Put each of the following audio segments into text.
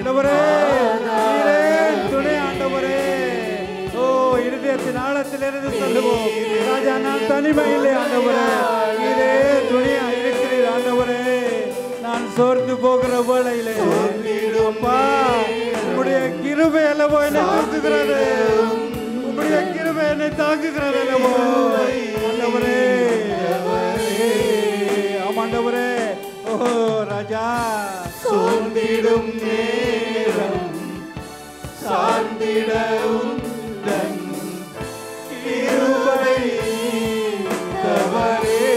ஆண்டவரே நீரே துணை ஆண்டவரே ஓ இருதயத்தின் ஆழத்திலிருந்து சொல்லுவோம் ராஜா நான் தனிமையிலே ஆண்டவரே நீரே துணையா இருக்கிறீர் ஆண்டவரே நான் சோர்ந்து போகிற வேளையிலே அப்பா உம்முடைய கிருபை அல்லவோ என்னை தாங்குகிறது உம்முடைய கிருபை என்னை தாங்குகிறது அல்லவோ ஆண்டவரே ஆமாண்டவரே ஓ ராஜா சோர்ந்திடும் நேரம் சார்ந்திட உந்தன் கிருபை தவறே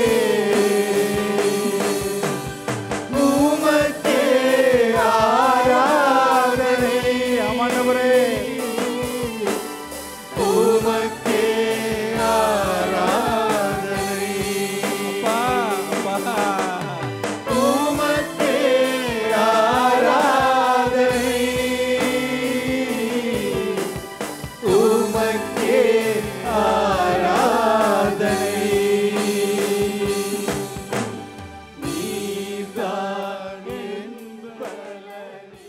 உமக்கே ஆராதனை ஆமாண்டவரே உமக்கே ஆராதனை அப்பா அப்பா உமக்கே ஆராதனை உமக்கே ஆராதனை நீதான் என் பலனே.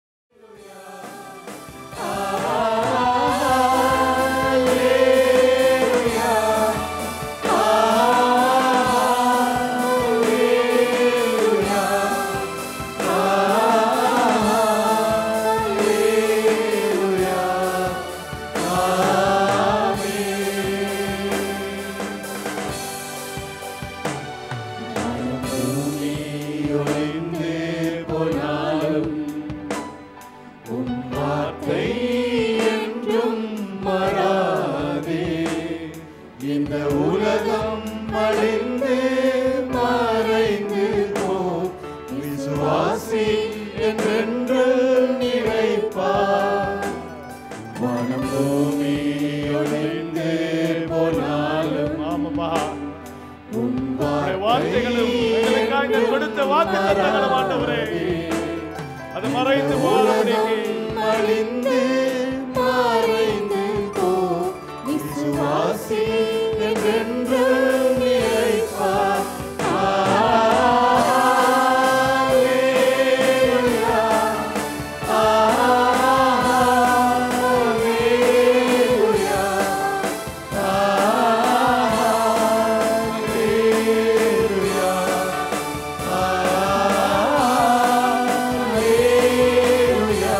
ஒளிந்து போனாலும் உம் வார்த்தை என்றும் மாறாதே இந்த உலகம் அழிந்து மறைந்து போ விசுவாசி என்றென்று நினைப்பார் மனம் பூமி ஒளிந்து போனாலும் ஆமாப்பா உம் உம்முடைய வார்த்தைகளும் எங்களுக்காக கொடுத்த வாக்கு தத்தங்களும் ஆண்டவரே அது மறைந்து போகாதபடிக்கு அழிந்து மறைந்து போ விசுவாசி என்றென்று நினைப்பார் Alleluia. Alleluia. Alleluia. Alleluia.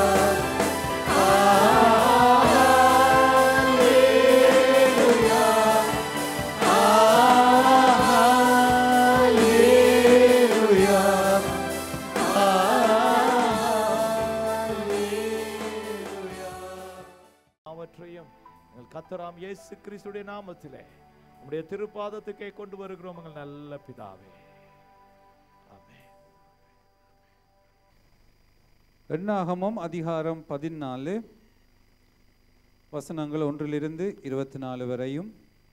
அவற்றையும் எங்கள் கத்தராம் இயேசு கிறிஸ்துடைய நாமத்திலே உம்முடைய திருப்பாதத்துக்கே கொண்டு வருகிறோம் எங்கள் நல்ல பிதாவே ஆமென் எண்ணாகமம் அதிகாரம் பதினாலு வசனங்கள் ஒன்றிலிருந்து இருபத்தி நாலு வரையும்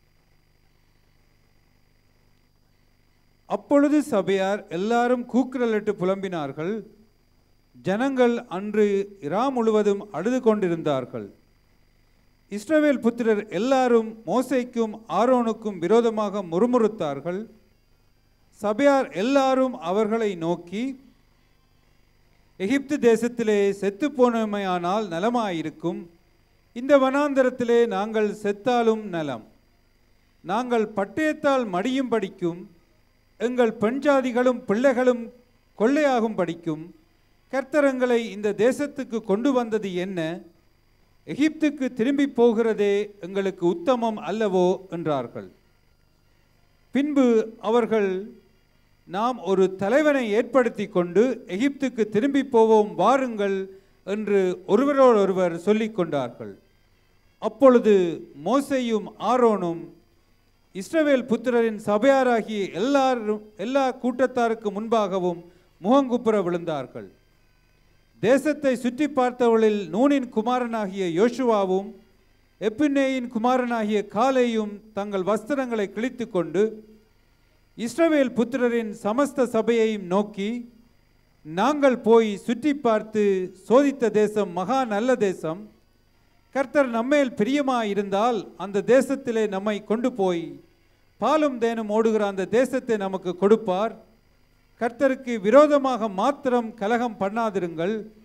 அப்பொழுது சபையார் எல்லாரும் கூக்குரலிட்டு புலம்பினார்கள் ஜனங்கள் அன்று இரா முழுவதும் அழுது கொண்டிருந்தார்கள் இஸ்ரவேல் புத்திரர் எல்லாரும் மோசேக்கும் ஆரோனுக்கும் விரோதமாக முறுமுறுத்தார்கள் சபையார் எல்லாரும் அவர்களை நோக்கி எகிப்து தேசத்திலே செத்து போனமையானால் நலமாயிருக்கும் இந்த வனாந்தரத்திலே நாங்கள் செத்தாலும் நலம் நாங்கள் பட்டயத்தால் மடியும் படிக்கும் எங்கள் பெண்ஜாதிகளும் பிள்ளைகளும் கொள்ளையாகும் படிக்கும் கர்த்தரங்களை இந்த தேசத்துக்கு கொண்டு வந்தது என்ன எகிப்துக்கு திரும்பி போகிறதே எங்களுக்கு உத்தமம் அல்லவோ என்றார்கள் பின்பு அவர்கள் நாம் ஒரு தலைவனை ஏற்படுத்தி கொண்டு எகிப்துக்கு திரும்பி போவோம் வாருங்கள் என்று ஒருவரோடொருவர் சொல்லிக் கொண்டார்கள் அப்பொழுது மோசேயும் ஆரோனும் இஸ்ரவேல் புத்திரரின் சபையாராகிய எல்லாரும் எல்லா கூட்டத்தாருக்கு முன்பாகவும் முகங்குப்புற விழுந்தார்கள் தேசத்தை சுற்றி பார்த்தவர்களில் நூனின் குமாரனாகிய யோசுவாவும் எப்பினேயின் குமாரனாகிய காலேயும் தங்கள் வஸ்திரங்களை கிழித்து கொண்டு இஸ்ரவேல் புத்திரரின் சமஸ்த சபையையும் நோக்கி நாங்கள் போய் சுற்றி பார்த்து சோதித்த தேசம் மகா நல்ல தேசம் கர்த்தர் நம்மேல் பிரியமாயிருந்தால் அந்த தேசத்திலே நம்மை கொண்டு போய் பாலும் தேனும் ஓடுகிற அந்த தேசத்தை நமக்கு கொடுப்பார் கர்த்தருக்கு விரோதமாக மாத்திரம் கலகம் பண்ணாதிருங்கள்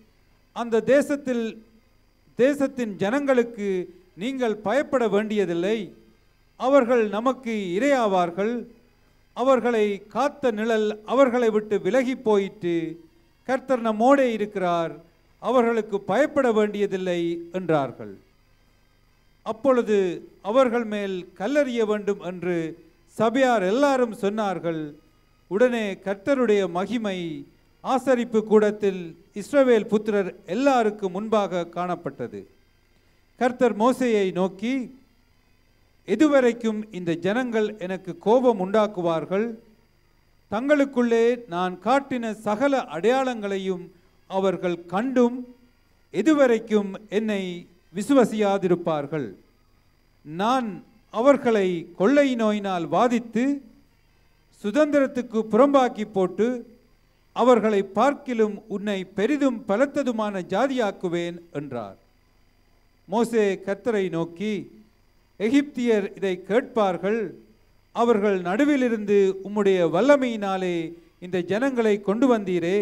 அந்த தேசத்தில் தேசத்தின் ஜனங்களுக்கு நீங்கள் பயப்பட வேண்டியதில்லை அவர்கள் நமக்கு இரையாவார்கள் அவர்களை காத்த நிழல் அவர்களை விட்டு விலகி போயிற்று கர்த்தர் நம்மோடே இருக்கிறார் அவர்களுக்கு பயப்பட வேண்டியதில்லை என்றார்கள் அப்பொழுது அவர்கள் மேல் கல்லறிய வேண்டும் என்று சபையார் எல்லாரும் சொன்னார்கள் உடனே கர்த்தருடைய மகிமை ஆசரிப்பு கூடத்தில் இஸ்ரவேல் புத்திரர் எல்லாருக்கு முன்பாக காணப்பட்டது கர்த்தர் மோசேயை நோக்கி எதுவரைக்கும் இந்த ஜனங்கள் எனக்கு கோபம் உண்டாக்குவார்கள் தங்களுக்குள்ளே நான் காட்டின சகல அடையாளங்களையும் அவர்கள் கண்டும் எதுவரைக்கும் என்னை விசுவசியாதிருப்பார்கள் நான் அவர்களை கொள்ளை நோயினால் வாதித்து சுதந்திரத்துக்கு புறம்பாக்கி போட்டு அவர்களை பார்க்கிலும் உன்னை பெரிதும் பலத்ததுமான ஜாதியாக்குவேன் என்றார் மோசே கர்த்தரை நோக்கி எகிப்தியர் இதை கேட்பார்கள் அவர்கள் நடுவிலிருந்து உம்முடைய வல்லமையினாலே இந்த ஜனங்களை கொண்டு வந்தீரே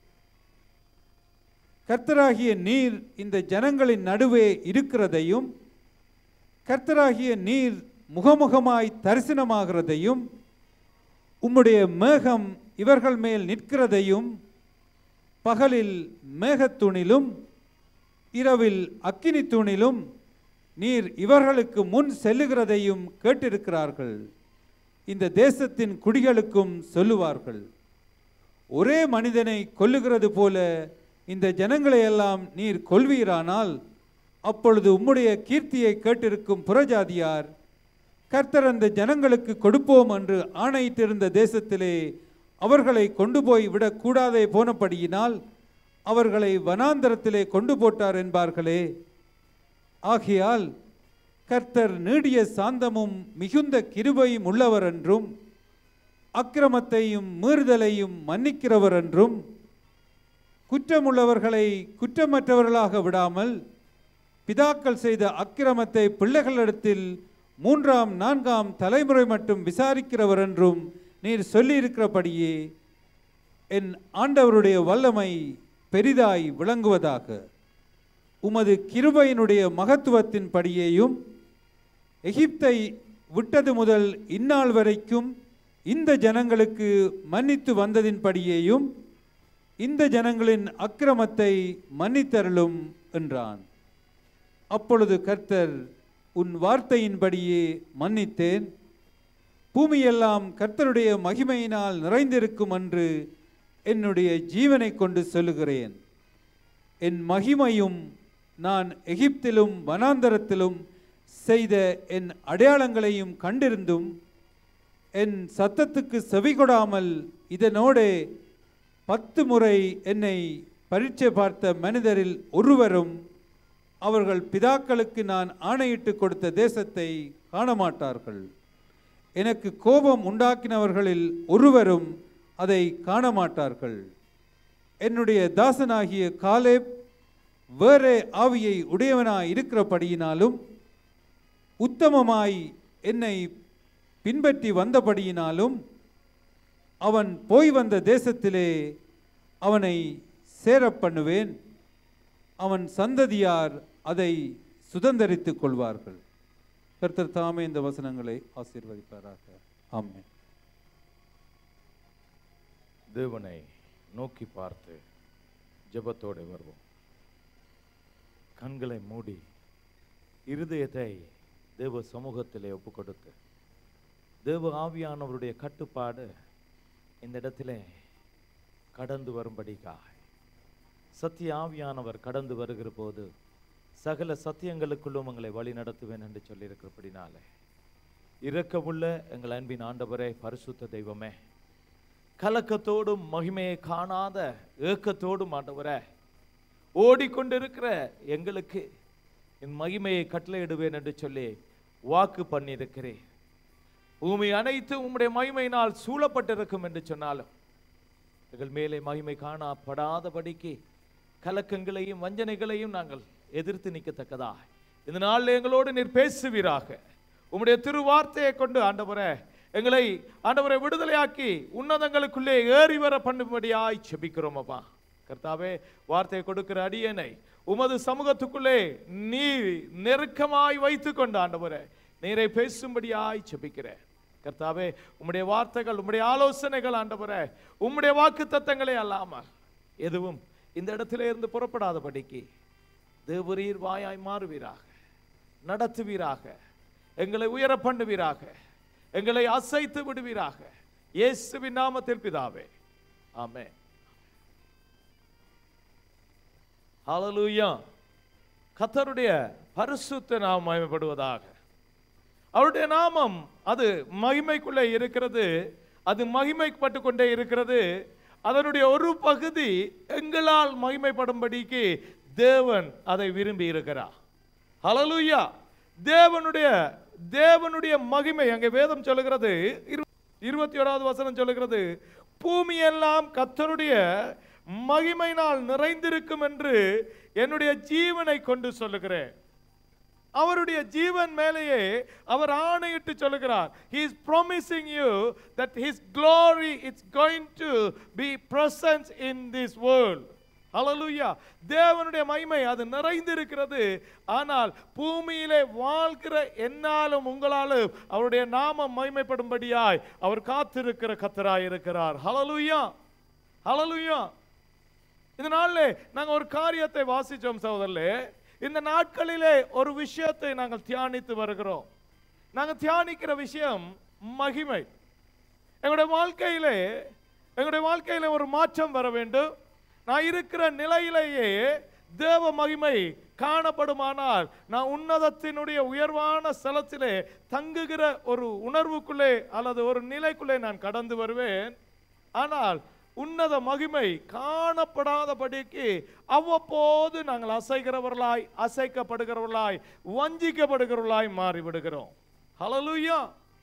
கர்த்தராகிய நீர் இந்த ஜனங்களின் நடுவே இருக்கிறதையும் கர்த்தராகிய நீர் முகமுகமாய் தரிசனமாகிறதையும் உம்முடைய மேகம் இவர்கள் மேல் நிற்கிறதையும் பகலில் மேகத்தூணிலும் இரவில் அக்கினி தூணிலும் நீர் இவர்களுக்கு முன் செல்லுகிறதையும் கேட்டிருக்கிறார்கள் இந்த தேசத்தின் குடிகளுக்கும் சொல்லுவார்கள் ஒரே மனிதனை கொல்லுகிறது போல இந்த ஜனங்களை எல்லாம் நீர் கொல்வீரானால் அப்பொழுது உம்முடைய கீர்த்தியை கேட்டிருக்கும் புறஜாதியார் கர்த்தர் அந்த ஜனங்களுக்கு கொடுப்போம் என்று ஆணையிட்டிருந்த தேசத்திலே அவர்களை கொண்டு போய் விடக்கூடாதே போனபடியினால் அவர்களை வனாந்தரத்திலே கொண்டு போட்டார் என்பார்களே ஆகையால் கர்த்தர் நீடிய சாந்தமும் மிகுந்த கிருபையும் உள்ளவர் என்றும் அக்கிரமத்தையும் மீறுதலையும் மன்னிக்கிறவர் என்றும் குற்றமுள்ளவர்களை குற்றமற்றவர்களாக விடாமல் பிதாக்கள் செய்த அக்கிரமத்தை பிள்ளைகளிடத்தில் மூன்றாம் நான்காம் தலைமுறை மட்டும் விசாரிக்கிறவர் என்றும் நீர் சொல்லியிருக்கிறபடியே என் ஆண்டவருடைய வல்லமை பெரிதாய் விளங்குவதாக உமது கிருபையினுடைய மகத்துவத்தின் படியேயும் எகிப்தை விட்டது முதல் இந்நாள் வரைக்கும் இந்த ஜனங்களுக்கு மன்னித்து வந்ததின்படியேயும் இந்த ஜனங்களின் அக்கிரமத்தை மன்னித்தருளும் என்றான் அப்பொழுது கர்த்தர் உன் வார்த்தையின்படியே மன்னித்தேன் பூமியெல்லாம் கர்த்தருடைய மகிமையினால் நிறைந்திருக்கும் என்று என்னுடைய ஜீவனை கொண்டு சொல்லுகிறேன் என் மகிமையும் நான் எகிப்திலும் வனாந்தரத்திலும் செய்த என் அடையாளங்களையும் கண்டிருந்தும் என் சத்தத்துக்கு செவிகொடாமல் இதனோடே பத்து முறை என்னை பரீட்சை பார்த்த மனிதரில் ஒருவரும் அவர்கள் பிதாக்களுக்கு நான் ஆணையிட்டு கொடுத்த தேசத்தை காணமாட்டார்கள் எனக்கு கோபம் உண்டாக்கினவர்களில் ஒருவரும் அதை காணமாட்டார்கள் என்னுடைய தாசனாகிய காலேப் வேறே ஆவியை உடையவனாய் இருக்கிறபடியினாலும் உத்தமமாய் என்னை பின்பற்றி வந்தபடியினாலும் அவன் போய் வந்த தேசத்திலே அவனை சேரப் பண்ணுவேன் அவன் சந்ததியார் அதை சுதந்தரித்துக் கொள்வார்கள் கர்த்தர் தாமே இந்த வசனங்களை ஆசீர்வதிப்பாராக ஆமென் தேவனை நோக்கி பார்த்து ஜெபத்தோடு வருவோம் கண்களை மூடி இருதயத்தை தேவ சமூகத்திலே ஒப்பு கொடுத்து தேவ ஆவியானவருடைய கட்டுப்பாடு இந்த இடத்திலே கடந்து வரும்படிக்காய் சத்திய ஆவியானவர் கடந்து வருகிற போது சகல சத்தியங்களுக்குள்ளும் உங்களை வழி நடத்துவேன் என்று சொல்லியிருக்கிறபடினாலே இரக்கமுள்ள எங்கள் அன்பின் ஆண்டவரே பரிசுத்த தெய்வமே கலக்கத்தோடும் மகிமையை காணாத ஏக்கத்தோடும் ஆண்டவரே ஓடிக்கொண்டிருக்கிற எங்களுக்கு என் மகிமையை கட்டளையிடுவேன் என்று சொல்லி வாக்கு பண்ணியிருக்கிறேன் பூமி அனைத்து உம்முடைய மகிமையினால் சூழப்பட்டிருக்கும் என்று சொன்னாலும் எங்கள் மேலே மகிமை காணப்படாதபடிக்கு கலக்கங்களையும் வஞ்சனைகளையும் நாங்கள் எதிர்த்து நிற்கத்தக்கதா இந்த நாளில் எங்களோடு நீர் பேசுவீராக உம்முடைய திருவார்த்தையை கொண்டு ஆண்டவரே எங்களை ஆண்டவரை விடுதலையாக்கி உன்னதங்களுக்குள்ளே ஏறி வர பண்ணும்படியாய் செபிக்கிறோம் அப்பா கர்த்தாவே வார்த்தை கொடுக்கிற அடியனை உமது சமூகத்துக்குள்ளே நீர் நெருக்கமாய் வைத்துக் கொண்ட ஆண்டவரே நீரை பேசும்படியாய் செபிக்கிறேன் கர்த்தாவே உம்முடைய வார்த்தைகள் உம்முடைய ஆலோசனைகள் ஆண்டவரே உம்முடைய வாக்கு தத்தங்களே அல்லாமல் எதுவும் இந்த இடத்திலே இருந்து புறப்படாதபடிக்கு தேவரீர் வாயாய் மாறுவீராக நடத்துவீராக எங்களை உயர பண்ணுவீராக எங்களை அசைத்து விடுவீராக இயேசுவின் நாமத்தில் பிதாவே ஆமென் ஹalleluya கர்த்தருடைய பரிசுத்த நாமம் மகிமைப்படுவதாக அவருடைய நாமம் அது மகிமைக்குள்ளே இருக்கிறது அது மகிமைப்பட்டு கொண்டே இருக்கிறது அதனுடைய ஒரு பகுதி எங்களால் மகிமைப்படும்படிக்கு தேவன் அதை விரும்பி இருக்கிறார் ஹalleluya தேவனுடைய தேவனுடைய மகிமை அங்கே வேதம் சொல்லுகிறது இரு- இருபத்தி ஓராவது வசனம் சொல்லுகிறது பூமி எல்லாம் கர்த்தருடைய மகிமையினால் நிறைந்திருக்கும் என்று என்னுடைய ஜீவனை கொண்டு சொல்லுகிறேன் அவருடைய ஜீவன் மேலேயே அவர் ஆணையிட்டு சொல்லுகிறார் he is promising you that his glory is going to be present in this world ஹalleluya தேவனுடைய மகிமை அது நிறைந்திருக்கிறது ஆனால் பூமியிலே வாழ்கிற என்னாலும் உங்களாலும் அவருடைய நாமம் மகிமைப்படும்படியாய் அவர் காத்திருக்கிற கத்தராய் இருக்கிறார் ஹalleluya ஹalleluya இந்த நாளிலே நாங்கள் ஒரு காரியத்தை வாசிச்சோம் சகோதரர்களே இந்த நாட்களிலே ஒரு விஷயத்தை நாங்கள் தியானித்து வருகிறோம் நாங்கள் தியானிக்கிற விஷயம் மகிமை எங்களுடைய வாழ்க்கையிலே எங்களுடைய வாழ்க்கையில ஒரு மாற்றம் வர வேண்டும் நான் இருக்கிற நிலையிலேயே தேவ மகிமை காணப்படுமானால் நான் உன்னதத்தினுடைய உயர்வான ஸ்தலத்திலே தங்குகிற ஒரு உணர்வுக்குள்ளே அல்லது ஒரு நிலைக்குள்ளே நான் கடந்து வருவேன் ஆனால் உன்னத மகிமை காணப்படாதபடிக்கு அவ்வப்போது நாங்கள் அசைகிறவர்களாய் அசைக்கப்படுகிறவர்களாய் வஞ்சிக்கப்படுகிறவர்களாய் மாறிவிடுகிறோம் ஹalleluya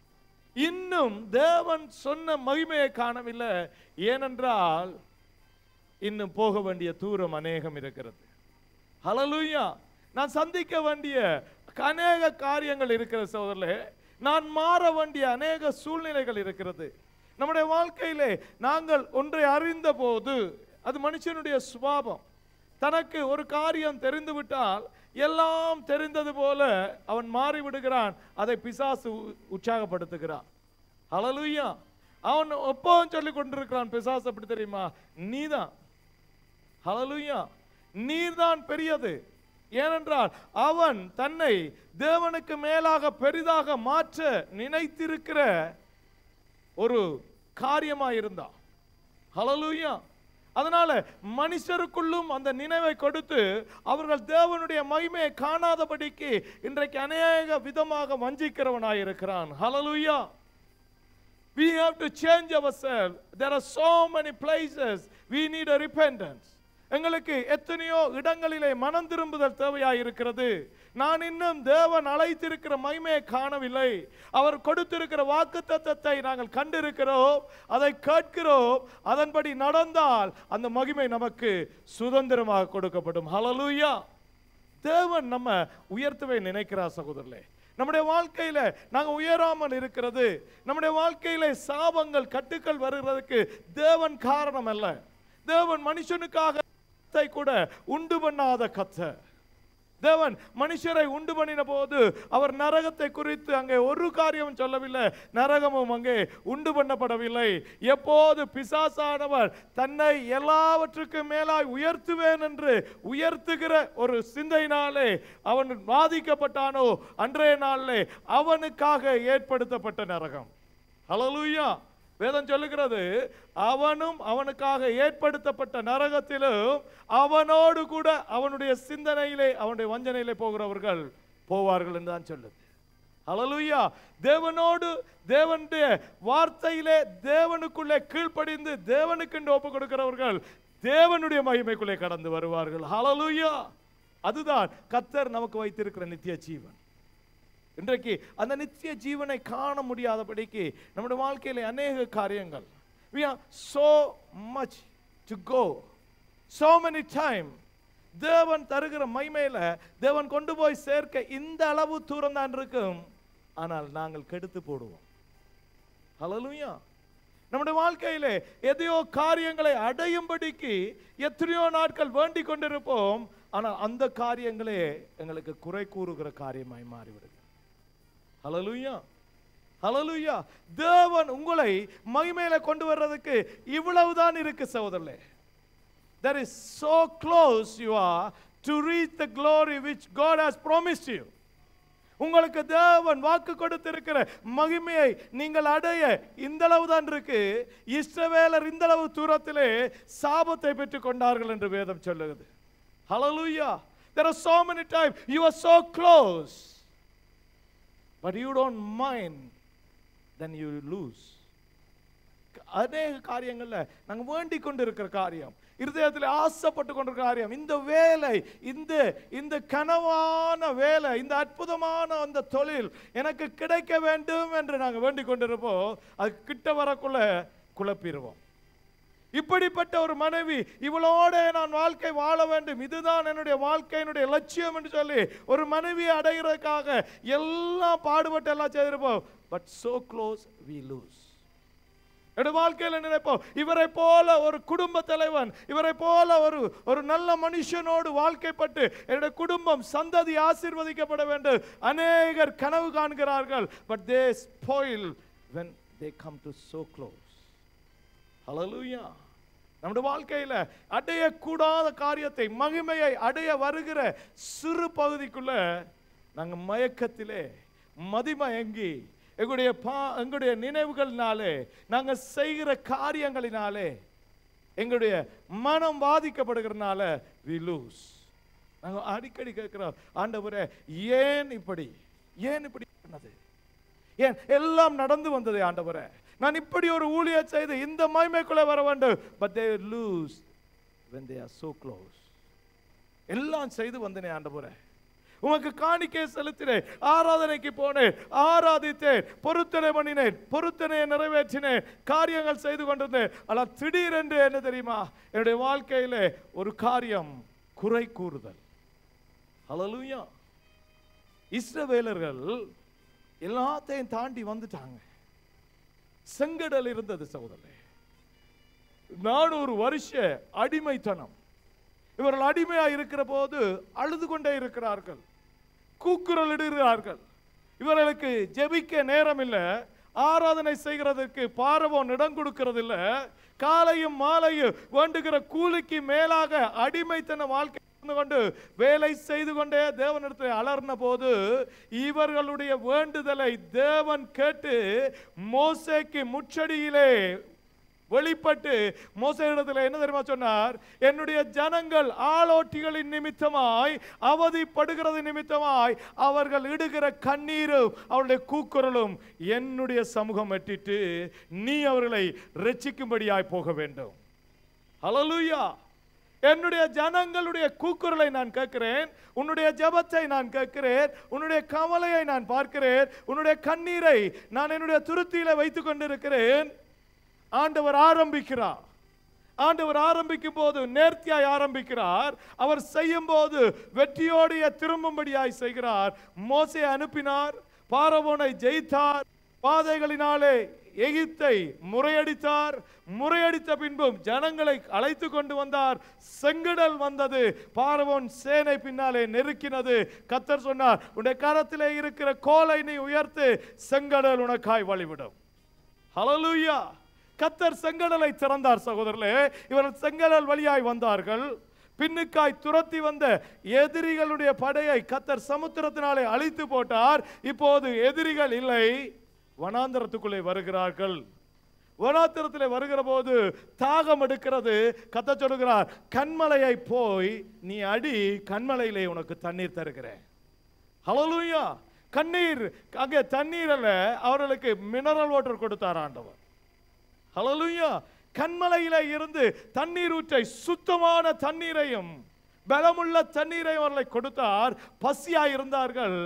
இன்னும் தேவன் சொன்ன மகிமையை காணவில்லை ஏனென்றால் இன்னும் போக வேண்டிய தூரம் அநேகம் இருக்கிறது ஹalleluya நான் சந்திக்க வேண்டிய அநேக காரியங்கள் இருக்கிற சோதரில் நான் மாற வேண்டிய அநேக சூழ்நிலைகள் இருக்கிறது நம்முடைய வாழ்க்கையிலே நாங்கள் ஒன்றை அறிந்த போது அது மனுஷனுடைய சுபாவம் தனக்கு ஒரு காரியம் தெரிந்துவிட்டால் எல்லாம் தெரிந்தது போல அவன் மாறி விடுகிறான் அதை பிசாசு உ- உற்சாகப்படுத்துகிறான் ஹalleluya அவன் எப்பவும் சொல்லி கொண்டிருக்கிறான் பிசாசு அப்படி தெரியுமா நீதான் ஹalleluya நீர்தான் பெரியது ஏனென்றால் அவன் தன்னை தேவனுக்கு மேலாக பெரிதாக மாற்ற நினைத்திருக்கிற ஒரு காரியமாக இருந்தான் ஹalleluya அதனால மனுஷருக்குள்ளும் அந்த நினைவை கொடுத்து அவர்கள் தேவனுடைய மகிமையை காணாதபடிக்கு இன்றைக்கு அநேக விதமாக வஞ்சிக்கிறவனாய் இருக்கிறான் ஹalleluya we have to change ourselves there are so many places we need a repentance எங்களுக்கு எத்தனையோ இடங்களிலே மனம் திரும்புதல் தேவையாய் இருக்கிறது நான் இன்னும் தேவன் அழைத்திருக்கிற மகிமையை காணவில்லை அவர் கொடுத்திருக்கிற வாக்கு தத்தத்தை நாங்கள் கண்டிருக்கிறோம் அதை கேட்கிறோம் அதன்படி நடந்தால் அந்த மகிமை நமக்கு சுதந்திரமாக கொடுக்கப்படும் ஹalleluya தேவன் நம்ம உயர்த்தவே நினைக்கிறார் சகோதரர்களே நம்முடைய வாழ்க்கையில நாங்க உயராமல் இருக்கிறது நம்முடைய வாழ்க்கையில சாபங்கள் கட்டுக்கள் வருகிறதுக்கு தேவன் காரணம் அல்ல தேவன் மனுஷனுக்காக கத்தை கூட உண்டு பண்ணாத கத்த தேவன் மனுஷரை உண்டு பண்ணின போது அவர் நரகத்தை குறித்து அங்கே ஒரு காரியம் சொல்லவில்லை நரகமும் அங்கே உண்டு பண்ணப்படவில்லை எப்போது பிசாசானவர் தன்னை எல்லாவற்றுக்கும் மேலாய் உயர்த்துவேன் என்று உயர்த்துகிற ஒரு சிந்தையினாலே அவன் பாதிக்கப்பட்டானோ அன்றைய நாளிலே அவனுக்காக ஏற்படுத்தப்பட்ட நரகம் ஹalleluya வேதம் சொல்லுகிறது அவனும் அவனுக்காக ஏற்படுத்தப்பட்ட நரகத்திலும் அவனோடு கூட அவனுடைய சிந்தனையிலே அவனுடைய வஞ்சனையிலே போகிறவர்கள் போவார்கள் என்று தான் சொல்லுது ஹalleluya தேவனோடு தேவனுடைய வார்த்தையிலே தேவனுக்குள்ளே கீழ்ப்படிந்து தேவனுக்கு ஒப்பு கொடுக்கிறவர்கள் தேவனுடைய மகிமைக்குள்ளே கடந்து வருவார்கள் ஹalleluya அதுதான் கத்தர் நமக்கு வைத்திருக்கிற நித்திய ஜீவன் இன்றைக்கு அந்த நித்திய ஜீவனை காண முடியாதபடிக்கு நம்முடைய வாழ்க்கையில அநேக காரியங்கள் we are so much to go so many time தேவன் தருகிற மைமையில தேவன் கொண்டு போய் சேர்க்க இந்த அளவு தூரம் தான் இருக்கும் ஆனால் நாங்கள் கெடுத்து போடுவோம் ஹalleluya நம்முடைய வாழ்க்கையிலே எதையோ காரியங்களை அடையும்படிக்கு எத்தனையோ நாட்கள் வேண்டிக் கொண்டிருப்போம் ஆனால் அந்த காரியங்களே எங்களுக்கு குறை கூறுகிற காரியமாய் மாறிவிடுது ஹalleluya ஹalleluya தேவன் உங்களை மகிமையில கொண்டு வர்றதுக்கு இவ்வளவுதான் இருக்கு சகோதரர்களே that is so close you are to reach the glory which God has promised you உங்களுக்கு தேவன் வாக்கு கொடுத்திருக்கிற மகிமையை நீங்கள் அடைய இந்த அளவு தான் இருக்கு இஸ்ரவேலர் இந்த அளவு தூரத்திலே சாபத்தை பெற்றுக் கொண்டார்கள் என்று வேதம் சொல்லுகிறது hallelujah there are so many times you are so close but you don't mind then you lose அநேக காரியங்கள்ல நாங்க வேண்டிக் கொண்டு இருக்கிற காரியம் இருதயத்தில் ஆசைப்பட்டு கொண்டிருக்கிற காரியம் இந்த வேலை இந்த இந்த கனவான வேலை இந்த அற்புதமான அந்த தொழில் எனக்கு கிடைக்க வேண்டும் என்று நாங்க வேண்டிக் கொண்டிருப்போம் அது கிட்ட வரக்குள்ள குழப்பிடுவோம் இப்படிப்பட்ட ஒரு மனைவி இவளோட நான் வாழ்க்கை வாழ வேண்டும் இதுதான் என்னுடைய வாழ்க்கையினுடைய லட்சியம் என்று சொல்லி ஒரு மனைவியை அடைகிறதுக்காக எல்லாம் பாடுபட்டு எல்லாம் செய்திருப்போம் but so close we lose என்னுடைய வாழ்க்கையில் நினைப்போம் இவரை போல ஒரு குடும்ப தலைவன் இவரை போல ஒரு ஒரு நல்ல மனுஷனோடு வாழ்க்கைப்பட்டு என்னுடைய குடும்பம் சந்ததி ஆசீர்வதிக்கப்பட வேண்டும் அநேகர் கனவு காண்கிறார்கள் but they spoil when they come to so close hallelujah நம்முடைய வாழ்க்கையில அடையக்கூடாத காரியத்தை மகிமையை அடைய வருகிற சிறு பகுதிக்குள்ள நாங்க மயக்கத்திலே மதிமயங்கி எங்களுடைய பா எங்களுடைய நினைவுகளினாலே நாங்க செய்கிற காரியங்களினாலே எங்களுடைய மனம் பாதிக்கப்படுகிறதுனால we lose நாங்க அடிக்கடி கேட்கிறோம் ஆண்டவரே ஏன் இப்படி ஏன் இப்படி பண்ணது ஏன் எல்லாம் நடந்து வந்தது ஆண்டவரே நான் இப்படி ஒரு ஊழிய செய்து இந்த மகிமைக்குள்ளே வர வேண்டும் but they lose when they are so close எல்லாம் செய்து வந்தனே ஆண்டவரே உமக்கு காணிக்கை செலுத்தினேன் ஆராதனைக்கு போனேன் ஆராதித்தேன் பொருத்தனை பண்ணினேன் பொருத்தனையை நிறைவேற்றினேன் காரியங்கள் செய்து கொண்டிருந்தேன் ஆனால் திடீரென்று என்ன தெரியுமா என்னுடைய வாழ்க்கையிலே ஒரு காரியம் குறை கூறுதல் ஹalleluya இஸ்ரவேலர்கள் எல்லாத்தையும் தாண்டி வந்துட்டாங்க செங்கடல் இருந்தது சகோதரே நானூறு வருஷ அடிமைத்தனம் இவர்கள் அடிமையா இருக்கிற போது அழுது கொண்டே இருக்கிறார்கள் கூக்குரல் இடுகிறார்கள் இவர்களுக்கு ஜெபிக்க நேரம் இல்லை ஆராதனை செய்கிறதற்கு பாரவோன் இடம் கொடுக்கிறது இல்ல காலையும் மாலையும் வேண்டுகிற கூலிக்கு மேலாக அடிமைத்தன வாழ்க்கை இருந்து கொண்டு வேலை செய்து கொண்டே தேவனிடத்தில் அலர்ன போது இவர்களுடைய வேண்டுதலை தேவன் கேட்டு மோசேக்கு முச்சடியிலே வெளிப்பட்டு மோசையிடத்தில் என்ன தெரியுமா சொன்னார் என்னுடைய ஜனங்கள் ஆளோட்டிகளின் நிமித்தமாய் அவதிப்படுகிறது நிமித்தமாய் அவர்கள் இடுகிற கண்ணீரும் அவருடைய கூக்குரலும் என்னுடைய சமூகம் எட்டிட்டு நீ அவர்களை ரட்சிக்கும்படியாய் போக வேண்டும் ஹalleluya என்னுடைய ஜனங்களுடைய கூக்குரலை நான் கேட்கிறேன் உன்னுடைய ஜெபத்தை நான் கேட்கிறேன் உன்னுடைய கவலையை நான் பார்க்கிறேன் உன்னுடைய கண்ணீரை நான் என்னுடைய துருத்தியில வைத்துக் கொண்டிருக்கிறேன் ஆண்டவர் ஆரம்பிக்கிறார் ஆண்டவர் ஆரம்பிக்கும் போது நேர்த்தியாய் ஆரம்பிக்கிறார் அவர் செய்யும் போது வெற்றியோடைய திரும்பும்படியாய் செய்கிறார் மோசே அனுப்பினார் பாரவோனை ஜெயித்தார் பாதைகளினாலே எகிப்தை முறையடித்தார் முறையடித்த பின்பும் ஜனங்களை அழைத்து கொண்டு வந்தார் செங்கடல் வந்தது பார்வோன் சேனை பின்னாலே நெருக்கினது கத்தர் சொன்னார் உன்னுடைய கரத்திலே இருக்கிற கோலை நீ உயர்த்து செங்கடல் உனக்காய் வழிவிடும் ஹalleluya கத்தர் செங்கடலை திறந்தார் சகோதரர்களே இவர்கள் செங்கடல் வழியாய் வந்தார்கள் பின்னுக்காய் துரத்தி வந்த எதிரிகளுடைய படையை கத்தர் சமுத்திரத்தினாலே அழித்து போட்டார் இப்போது எதிரிகள் இல்லை வனாந்தரத்துக்குள்ளே வருகிறார்கள் வனாந்திரத்திலே வருகிற போது தாகம் எடுக்கிறது கத்த சொல்லுகிறார் கண்மலையை போய் நீ அடி கண்மலையிலே உனக்கு தண்ணீர் தருகிறேன் ஹalleluya கண்ணீர் அங்கே தண்ணீர் அல்ல அவர்களுக்கு மினரல் வாட்டர் கொடுத்தார் ஆண்டவர் ஹalleluya கண்மலையில இருந்து தண்ணீர் ஊற்றை சுத்தமான தண்ணீரையும் பலமுள்ள தண்ணீரையும் அவர்களை கொடுத்தார் பசியாய் இருந்தார்கள்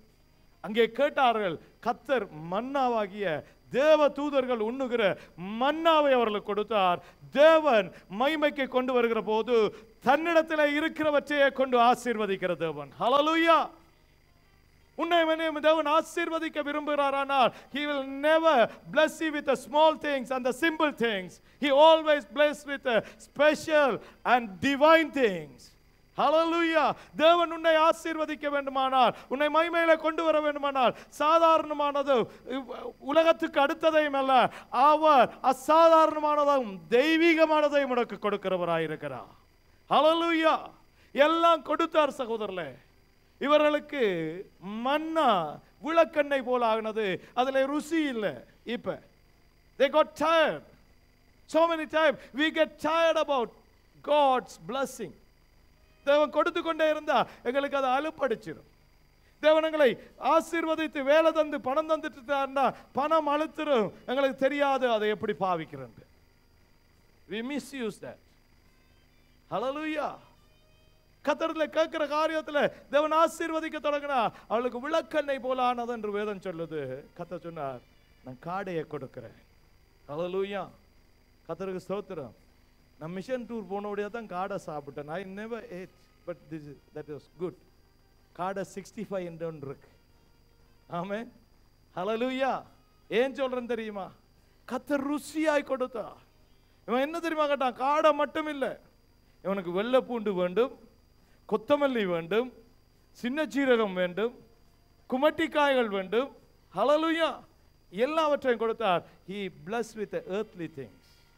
அங்கே கேட்டார்கள் கத்தர் மன்னாவாகிய தேவ தூதர்கள் உண்ணுகிற மன்னாவை அவர்களுக்கு கொடுத்தார் தேவன் மைமைக்கு கொண்டு வருகிற போது தன்னிடத்தில் இருக்கிறவற்றையே கொண்டு ஆசீர்வதிக்கிற தேவன் ஹalleluya உன்னை என்னையும் தேவன் ஆசீர்வதிக்க விரும்புகிறாரானால் he will never bless you with the small things and the simple things he always bless with the special and divine things Hallelujah. தேவன் உன்னை ஆசீர்வதிக்க வேண்டுமானால் உன்னை மைமையில கொண்டு வர வேண்டுமானால் சாதாரணமானது இவ்- உலகத்துக்கு அடுத்ததையும் அல்ல அவர் அசாதாரணமானதும் தெய்வீகமானதையும் உனக்கு கொடுக்கிறவராயிருக்கிறார் Hallelujah. எல்லாம் கொடுத்தார் சகோதரர்களே இவர்களுக்கு மன்னா விளக்கெண்ணை போல ஆகினது அதுல ருசி இல்லை இப்ப they got tired so many times we get tired about god's blessing தேவன் கொடுத்து கொண்டே இருந்தா எங்களுக்கு அது அலுப்படிச்சிடும் தேவன் எங்களை ஆசீர்வதித்து வேலை தந்து பணம் தந்துட்டு பணம் அழுத்துரும் எங்களுக்கு தெரியாது அதை எப்படி பாவிக்கிறேன் we misuse that hallelujah கத்தரில் கேட்கிற காரியத்துல தேவன் ஆசீர்வதிக்க தொடங்கினா அவளுக்கு விளக்கெண்ணெய் போல ஆனது என்று வேதம் சொல்லுது கத்த சொன்னார் நான் காடையை கொடுக்கிறேன் ஹalleluya கத்தருக்கு ஸ்தோத்திரம் நான் மிஷன் டூர் போனோடைய தான் காடை சாப்பிட்டேன் I never ate but this that is good காடை சிக்ஸ்டி ஃபைவ் இருக்கு ஆமே ஹalleluya ஏன் சொல்றேன் தெரியுமா கத்தர் ருசியாய் கொடுத்தா இவன் என்ன தெரியுமா கேட்டான் காடை மட்டும் இல்லை இவனுக்கு வெள்ளை பூண்டு வேண்டும் கொத்தமல்லி வேண்டும் சின்ன சீரகம் வேண்டும் குமட்டிக்காய்கள் வேண்டும் ஹalleluya எல்லாவற்றையும் கொடுத்தார் he blessed with the earthly things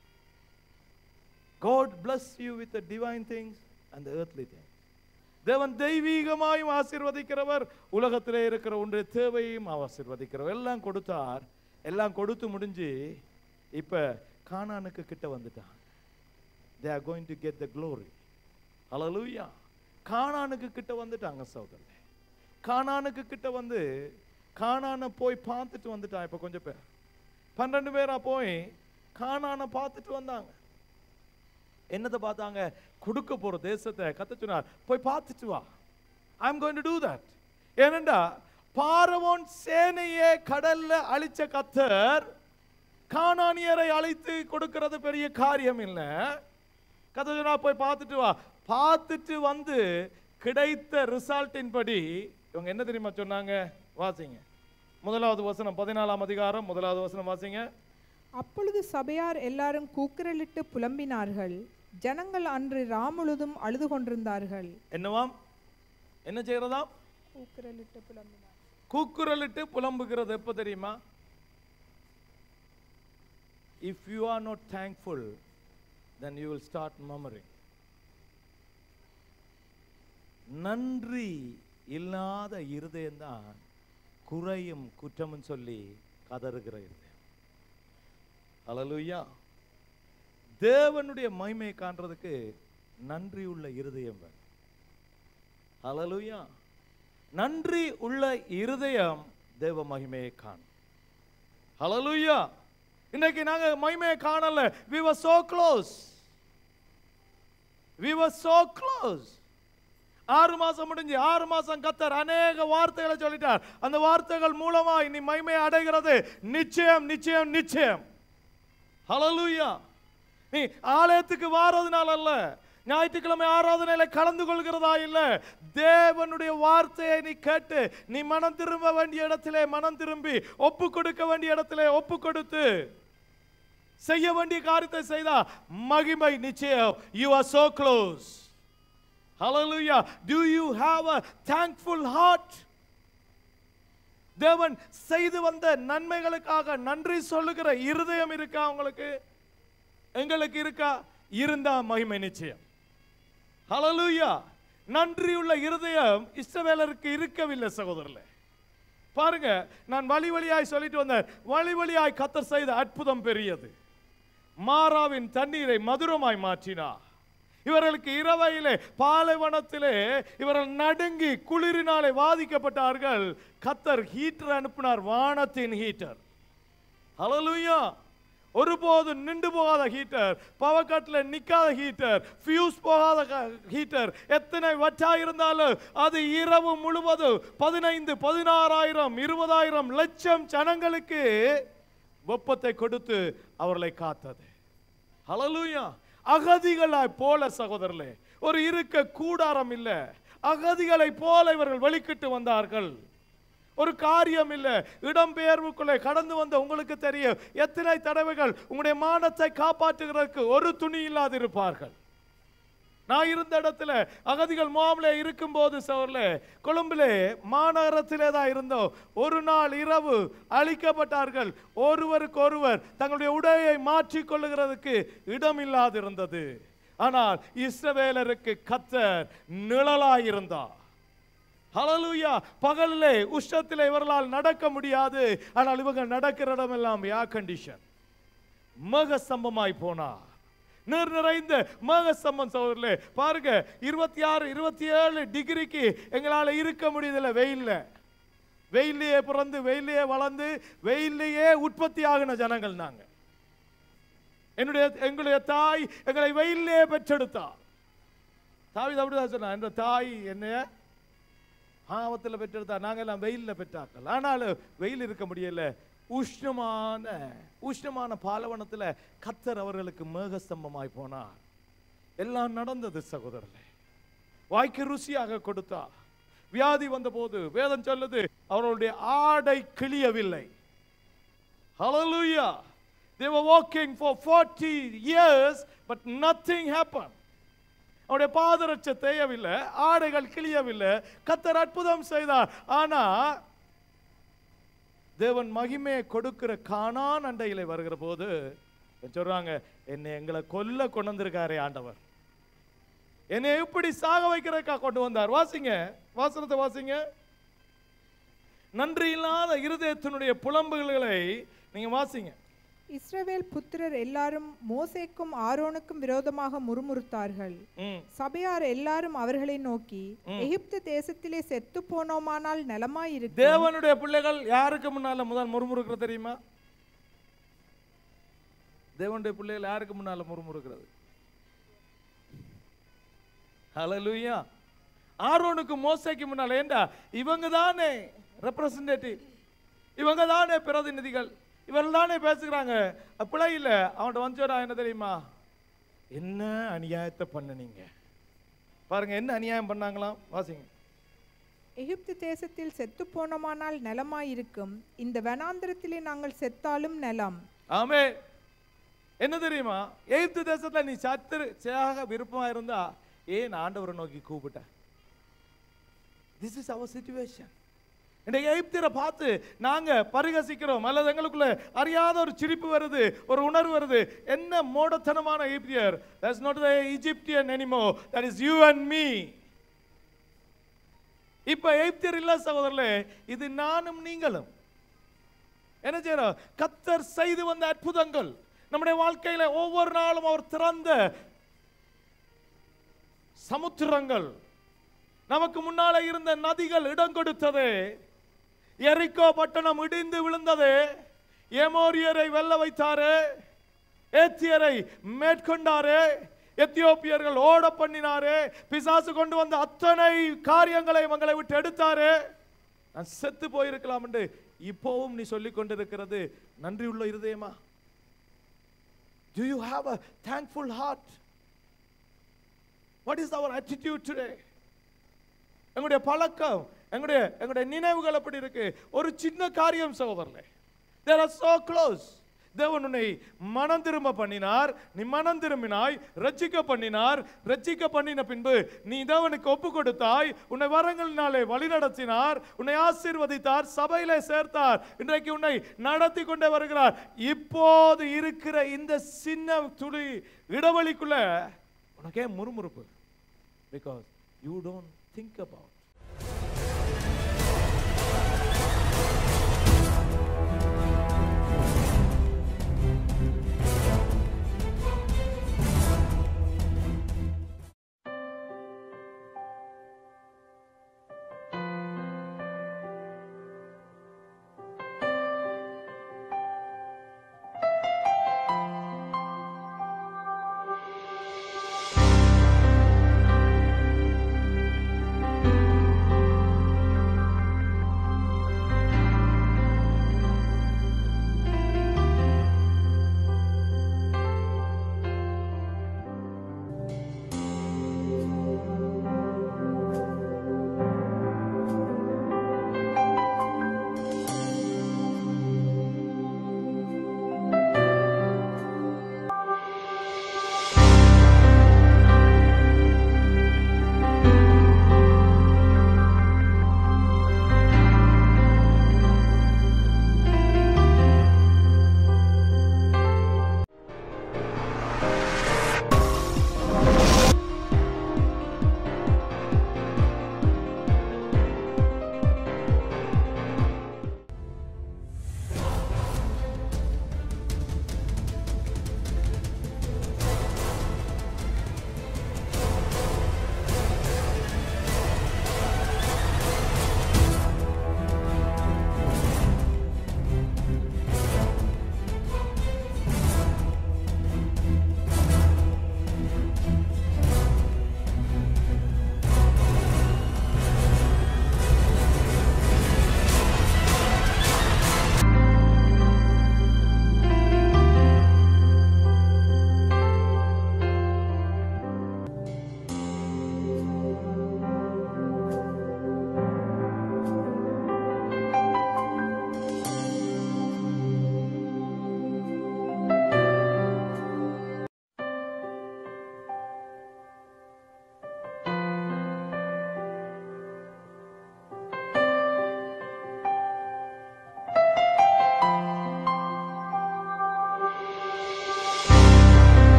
God bless you with the divine things and the earthly things தேவன் தெய்வீகமாயும் ஆசீர்வதிக்கிறவர் உலகத்திலே இருக்கிற ஒன்றைய தேவையும் ஆசீர்வதிக்கிறவர் எல்லாம் கொடுத்தார் எல்லாம் கொடுத்து முடிஞ்சு இப்ப கானானுக்கு கிட்ட வந்துட்டான் they are going to get the glory hallelujah கானானுக்கு கிட்ட வந்துட்டாங்க சகோதரர்களே கானானுக்கு கிட்ட வந்து கானானை போய் பார்த்துட்டு வந்துட்டான் இப்ப கொஞ்சம் பேர் பன்னெண்டு பேரா போய் கானானை பார்த்துட்டு வந்தாங்க என்னத்தை பார்த்தாங்க கொடுக்க போற தேசத்தை கத்த சொன்னார் போய் பார்த்துட்டு வா I am going to do that ஏனென்றா பாரவோன் சேனையே கடல்ல அழிச்ச கத்தர் கானானியரை அழைத்து கொடுக்கிறது பெரிய காரியம் இல்லை கத்த சொன்னா போய் பார்த்துட்டு வா பார்த்துட்டு வந்து கிடைத்த ரிசல்ட்டின் படி இவங்க என்ன தெரியுமா சொன்னாங்க வாசிங்க முதலாவது வசனம் பதினாலாம் அதிகாரம் முதலாவது வசனம் வாசிங்க அப்பொழுது சபையார் எல்லாரும் கூக்குரலிட்டு புலம்பினார்கள் ஜனங்கள் அன்று ராமுழுதும் அழுது கொண்டிருந்தார்கள் என்னவாம் என்ன செய்யறதாம் கூக்குரலிட்டு புலம்பினார் கூக்குரலிட்டு புலம்புகிறது எப்போ தெரியுமா if you are not thankful then you will start murmuring நன்றி இல்லாத இருதயம்தான் குறையும் குற்றமும் சொல்லி கதறுகிற இருதயம் ஹalleluya தேவனுடைய மகிமையை காண்றதுக்கு நன்றி உள்ள இருதயம் வேணும் ஹalleluya நன்றி உள்ள இருதயம் தேவ மகிமையை காணும் ஹalleluya இன்னைக்கு நாங்க மகிமையை காணல we were so close we were so close ஆறு மாசம் முடிஞ்சு ஆறு மாசம் கத்தர் அநேக வார்த்தைகளை சொல்லிட்டார் அந்த வார்த்தைகள் மூலமாய் நீ மகிமையை அடைகிறது நிச்சயம் நிச்சயம் நிச்சயம் ஹalleluya நீ ஆலயத்துக்கு வாரதுனால அல்ல ஞாயிற்றுக்கிழமை ஆராதனையில கலந்து கொள்கிறதா இல்ல தேவனுடைய வார்த்தையை நீ கேட்டு நீ மனம் திரும்ப வேண்டிய இடத்திலே மனம் திரும்பி ஒப்பு கொடுக்க வேண்டிய இடத்திலே ஒப்பு கொடுத்து செய்ய வேண்டிய காரியத்தை செய்தா மகிமை நிச்சயம் you are so close hallelujah do you have a thankful heart தேவன் செய்து வந்த நன்மைகளுக்காக நன்றி சொல்லுகிற இருதயம் இருக்கா உங்களுக்கு எங்களுக்கு இருக்கா இருந்தா மகிமை நிச்சயம் ஹalleluya நன்றியுள்ள இருதயம் இஸ்ரவேலருக்கு இருக்கவில்லை சகோதரர்களே பாருங்க நான் வழி வழியாய் சொல்லிட்டு வந்தேன் வழி வழியாய் கத்தர் செய்த அற்புதம் பெரியது மாறாவின் தண்ணீரை மதுரமாய் மாற்றினார் இவர்களுக்கு இரவையிலே பாலைவனத்திலே இவர்கள் நடுங்கி குளிரினாலே வாதிக்கப்பட்டார்கள் கத்தர் ஹீட்டர் அனுப்பினார் வானத்தின் ஹீட்டர் ஹalleluya ஒருபோதும் நின்று போகாத ஹீட்டர் பவர் கட்ல நிக்காத ஹீட்டர் ஃபியூஸ் போகாத ஹீட்டர் எத்தனை வற்றா இருந்தாலும் அது இரவு முழுவதும் பதினைந்து பதினாறாயிரம் இருபதாயிரம் லட்சம் ஜனங்களுக்கு வெப்பத்தை கொடுத்து அவர்களை காத்தது ஹalleluya அகதிகளாய் போல சகோதரர்களே ஒரு இருக்க கூடாரம் இல்ல அகதிகளை போல இவர்கள் வெளிக்கிட்டு வந்தார்கள் ஒரு காரியம் இல்லை இடம்பெயர்வுக்குள்ளே கடந்து வந்த உங்களுக்கு தெரியும் எத்தனை தடவைகள் உங்களுடைய மானத்தை காப்பாற்றுகிறதுக்கு ஒரு துணி இல்லாதிருப்பார்கள் நான் இருந்த இடத்துல அகதிகள் முகாமில் இருக்கும்போது சவர்ல கொழும்பிலே மாநகரத்திலே தான் இருந்தோம் ஒரு நாள் இரவு அழிக்கப்பட்டார்கள் ஒருவருக்கு ஒருவர் தங்களுடைய உடையை மாற்றிக் கொள்ளுகிறதுக்கு இடம் இல்லாதிருந்தது ஆனால் இஸ்ரவேலருக்கு கத்தர் நிழலாயிருந்தார் ஹalleluya பகலிலே உஷ்ணத்திலே இவர்களால் நடக்க முடியாது ஆனால் இவங்க நடக்கிற இடமெல்லாம் யா கண்டிஷன் மக ஸ்தம்பமாய் போனார் நீர் நிறைந்த மக ஸ்தம்பம் சோதரில் பாருங்க இருபத்தி ஆறு இருபத்தி ஏழு டிகிரிக்கு எங்களால் இருக்க முடியதில்லை வெயில்ல வெயிலையே பிறந்து வெயிலையே வளர்ந்து வெயிலையே உற்பத்தி ஆகின ஜனங்கள் நாங்க என்னுடைய எங்களுடைய தாய் எங்களை வெயிலே பெற்றெடுத்தார் தாவி அப்படிதான் சொன்னா என்ற தாய் என்னைய ஆபத்தில் பெற்றெடுத்தா நாங்கள் எல்லாம் வெயிலில் பெற்றாக்கள் ஆனாலும் வெயில் இருக்க முடியல உஷ்ணமான உஷ்ணமான பாலவனத்தில் கத்தர் அவர்களுக்கு மேகஸ்தம்பமாய் போனார் எல்லாம் நடந்தது சகோதரர்களே வாய்க்கு ருசியாக கொடுத்தா வியாதி வந்தபோது வேதம் சொல்லுது அவர்களுடைய ஆடை கிளியவில்லை Hallelujah. They were walking for 40 years, but nothing happened. அவருடைய பாதரட்ச தேயவில்லை ஆடைகள் கிளியவில்லை கத்தர் அற்புதம் செய்தார் ஆனா தேவன் மகிமையை கொடுக்கிற காணான் அண்டையிலே வருகிற போது சொல்றாங்க என்னை எங்களை கொல்ல கொண்டு வந்திருக்காரே ஆண்டவர் என்னை எப்படி சாக வைக்கிறதுக்கா கொண்டு வந்தார் வாசிங்க வாசனத்தை வாசிங்க நன்றி இல்லாத இருதயத்தினுடைய புலம்புகளை நீங்க வாசிங்க இஸ்ரவேல் புத்திரர் எல்லாரும் மோசேக்கும் ஆரோனுக்கும் விரோதமாக முறுமுறுத்தார்கள் ம் சபையார் எல்லாரும் அவர்களை நோக்கி எகிப்து தேசத்திலே செத்து போனோமானால் நலமாயிருக்கு தேவனுடைய பிள்ளைகள் யாருக்கு முன்னால முதல் முறுமுறுக்கிறது தெரியுமா தேவனுடைய பிள்ளைகள் யாருக்கு முன்னால முறுமுறுக்கிறது ஹalleluya ஆரோனுக்கு மோசைக்கு முன்னால ஏண்டா இவங்க தானே ரெப்ரசன்டேட்டிவ் இவங்க தானே பிரதிநிதிகள் இவர்கள் தானே பேசுகிறாங்க பிள்ளை இல்ல அவன்கிட்ட வந்து என்ன தெரியுமா என்ன அநியாயத்தை பண்ணுனீங்க பாருங்க என்ன அநியாயம் பண்ணாங்களாம் வாசிங்க எகிப்து தேசத்தில் செத்து போனோமானால் நலமாயிருக்கும் இந்த வனாந்திரத்திலே நாங்கள் செத்தாலும் நலம் ஆமே என்ன தெரியுமா எகிப்து தேசத்துல நீ சத்துரு சேக விருப்பமா இருந்தா ஏன் ஆண்டவரை நோக்கி கூப்பிட்ட திஸ் இஸ் அவர் சிச்சுவேஷன் இன்றைக்கு எகிப்தியரை பார்த்து நாங்க பரிகசிக்கிறோம் அல்லது எங்களுக்குள்ள அறியாத ஒரு சிரிப்பு வருது ஒரு உணர்வு வருது என்ன மோடத்தனமான எகிப்தியர் that's not the Egyptian enemy that is you and me இப்ப எகிப்தியர் இல்ல சகோதரர்களே இது நானும் நீங்களும் என்ன செய்யறோம் கத்தர் செய்து வந்த அற்புதங்கள் நம்முடைய வாழ்க்கையில ஒவ்வொரு நாளும் அவர் திறந்த சமுத்திரங்கள் நமக்கு முன்னால இருந்த நதிகள் இடம் கொடுத்தது எரிக்கோ பட்டணம் இடிந்து விழுந்தது ஏமோரியரை வெல்ல வைத்தாரு ஏத்தியரை மேற்கொண்டாரு எத்தியோப்பியர்கள் ஓட பண்ணினாரு பிசாசு கொண்டு வந்த அத்தனை காரியங்களை மங்களை விட்டு எடுத்தாரு நான் செத்து போயிருக்கலாம் என்று இப்போவும் நீ சொல்லிக் கொண்டிருக்கிறது நன்றி உள்ள இருதயமா Do you have a thankful heart? What is our attitude today? எங்களுடைய பழக்கம் எங்களுடைய எங்களுடைய நினைவுகள் எப்படி இருக்கு ஒரு சின்ன காரியம் சகோதரர்களே தேர் ஆர் சோ க்ளோஸ் தேவன் உன்னை மனம் திரும்ப பண்ணினார் நீ மனம் திரும்பினாய் ரட்சிக்க பண்ணினார் ரட்சிக்க பண்ணின பின்பு நீ தேவனுக்கு ஒப்பு கொடுத்தாய் உன்னை வரங்களினாலே வழிநடத்தினார் உன்னை ஆசீர்வதித்தார் சபையிலே சேர்த்தார் இன்றைக்கு உன்னை நடத்தி கொண்டே வருகிறார் இப்போது இருக்கிற இந்த சின்ன துளி இடைவெளிக்குள்ள உனக்கே முறுமுறுப்பு because you don't think about Thank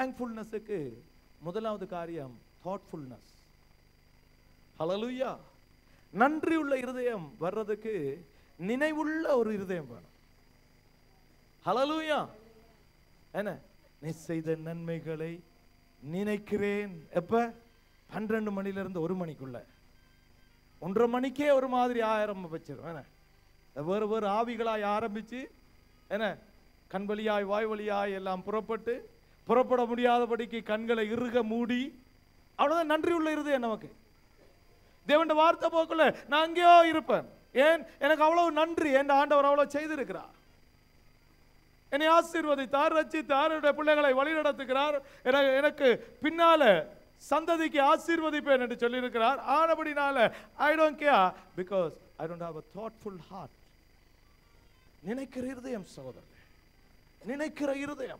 தேங்க்ஃபுல்னஸுக்கு முதலாவது காரியம் தாட்ஃபுல்னஸ் ஹalleluya நன்றியுள்ள இருதயம் வர்றதுக்கு நினைவுள்ள ஒரு இருதயம் வேணும் ஹalleluya என்ன நீ செய்த நன்மைகளை நினைக்கிறேன் எப்ப பன்னிரண்டு மணில இருந்து ஒரு மணிக்குள்ள ஒன்றரை மணிக்கே ஒரு மாதிரி ஆயிரம் வச்சிரும் என்ன வேறு வேறு ஆவிகளாய் ஆரம்பிச்சு என்ன கண் வழியாய் வாய் வழியாய் எல்லாம் புறப்பட்டு புறப்பட முடியாதபடிக்கு கண்களை இறுக மூடி அவ்வளவுதான் நன்றி உள்ள இருதயம் நமக்கு தேவன் வார்த்தை போக்குள்ள நான் அங்கேயோ இருப்பேன் ஏன் எனக்கு அவ்வளவு நன்றி என் ஆண்டவர் அவ்வளவு செய்திருக்கிறார் என்னை ஆசீர்வதித்தார் ரச்சித்தார் என்னுடைய பிள்ளைகளை வழிநடத்துகிறார் எனக்கு எனக்கு பின்னால சந்ததிக்கு ஆசீர்வதிப்பேன் என்று சொல்லியிருக்கிறார் ஆனபடினால I don't care because I don't have a thoughtful heart நினைக்கிற இருதயம் சகோதரர் நினைக்கிற இருதயம்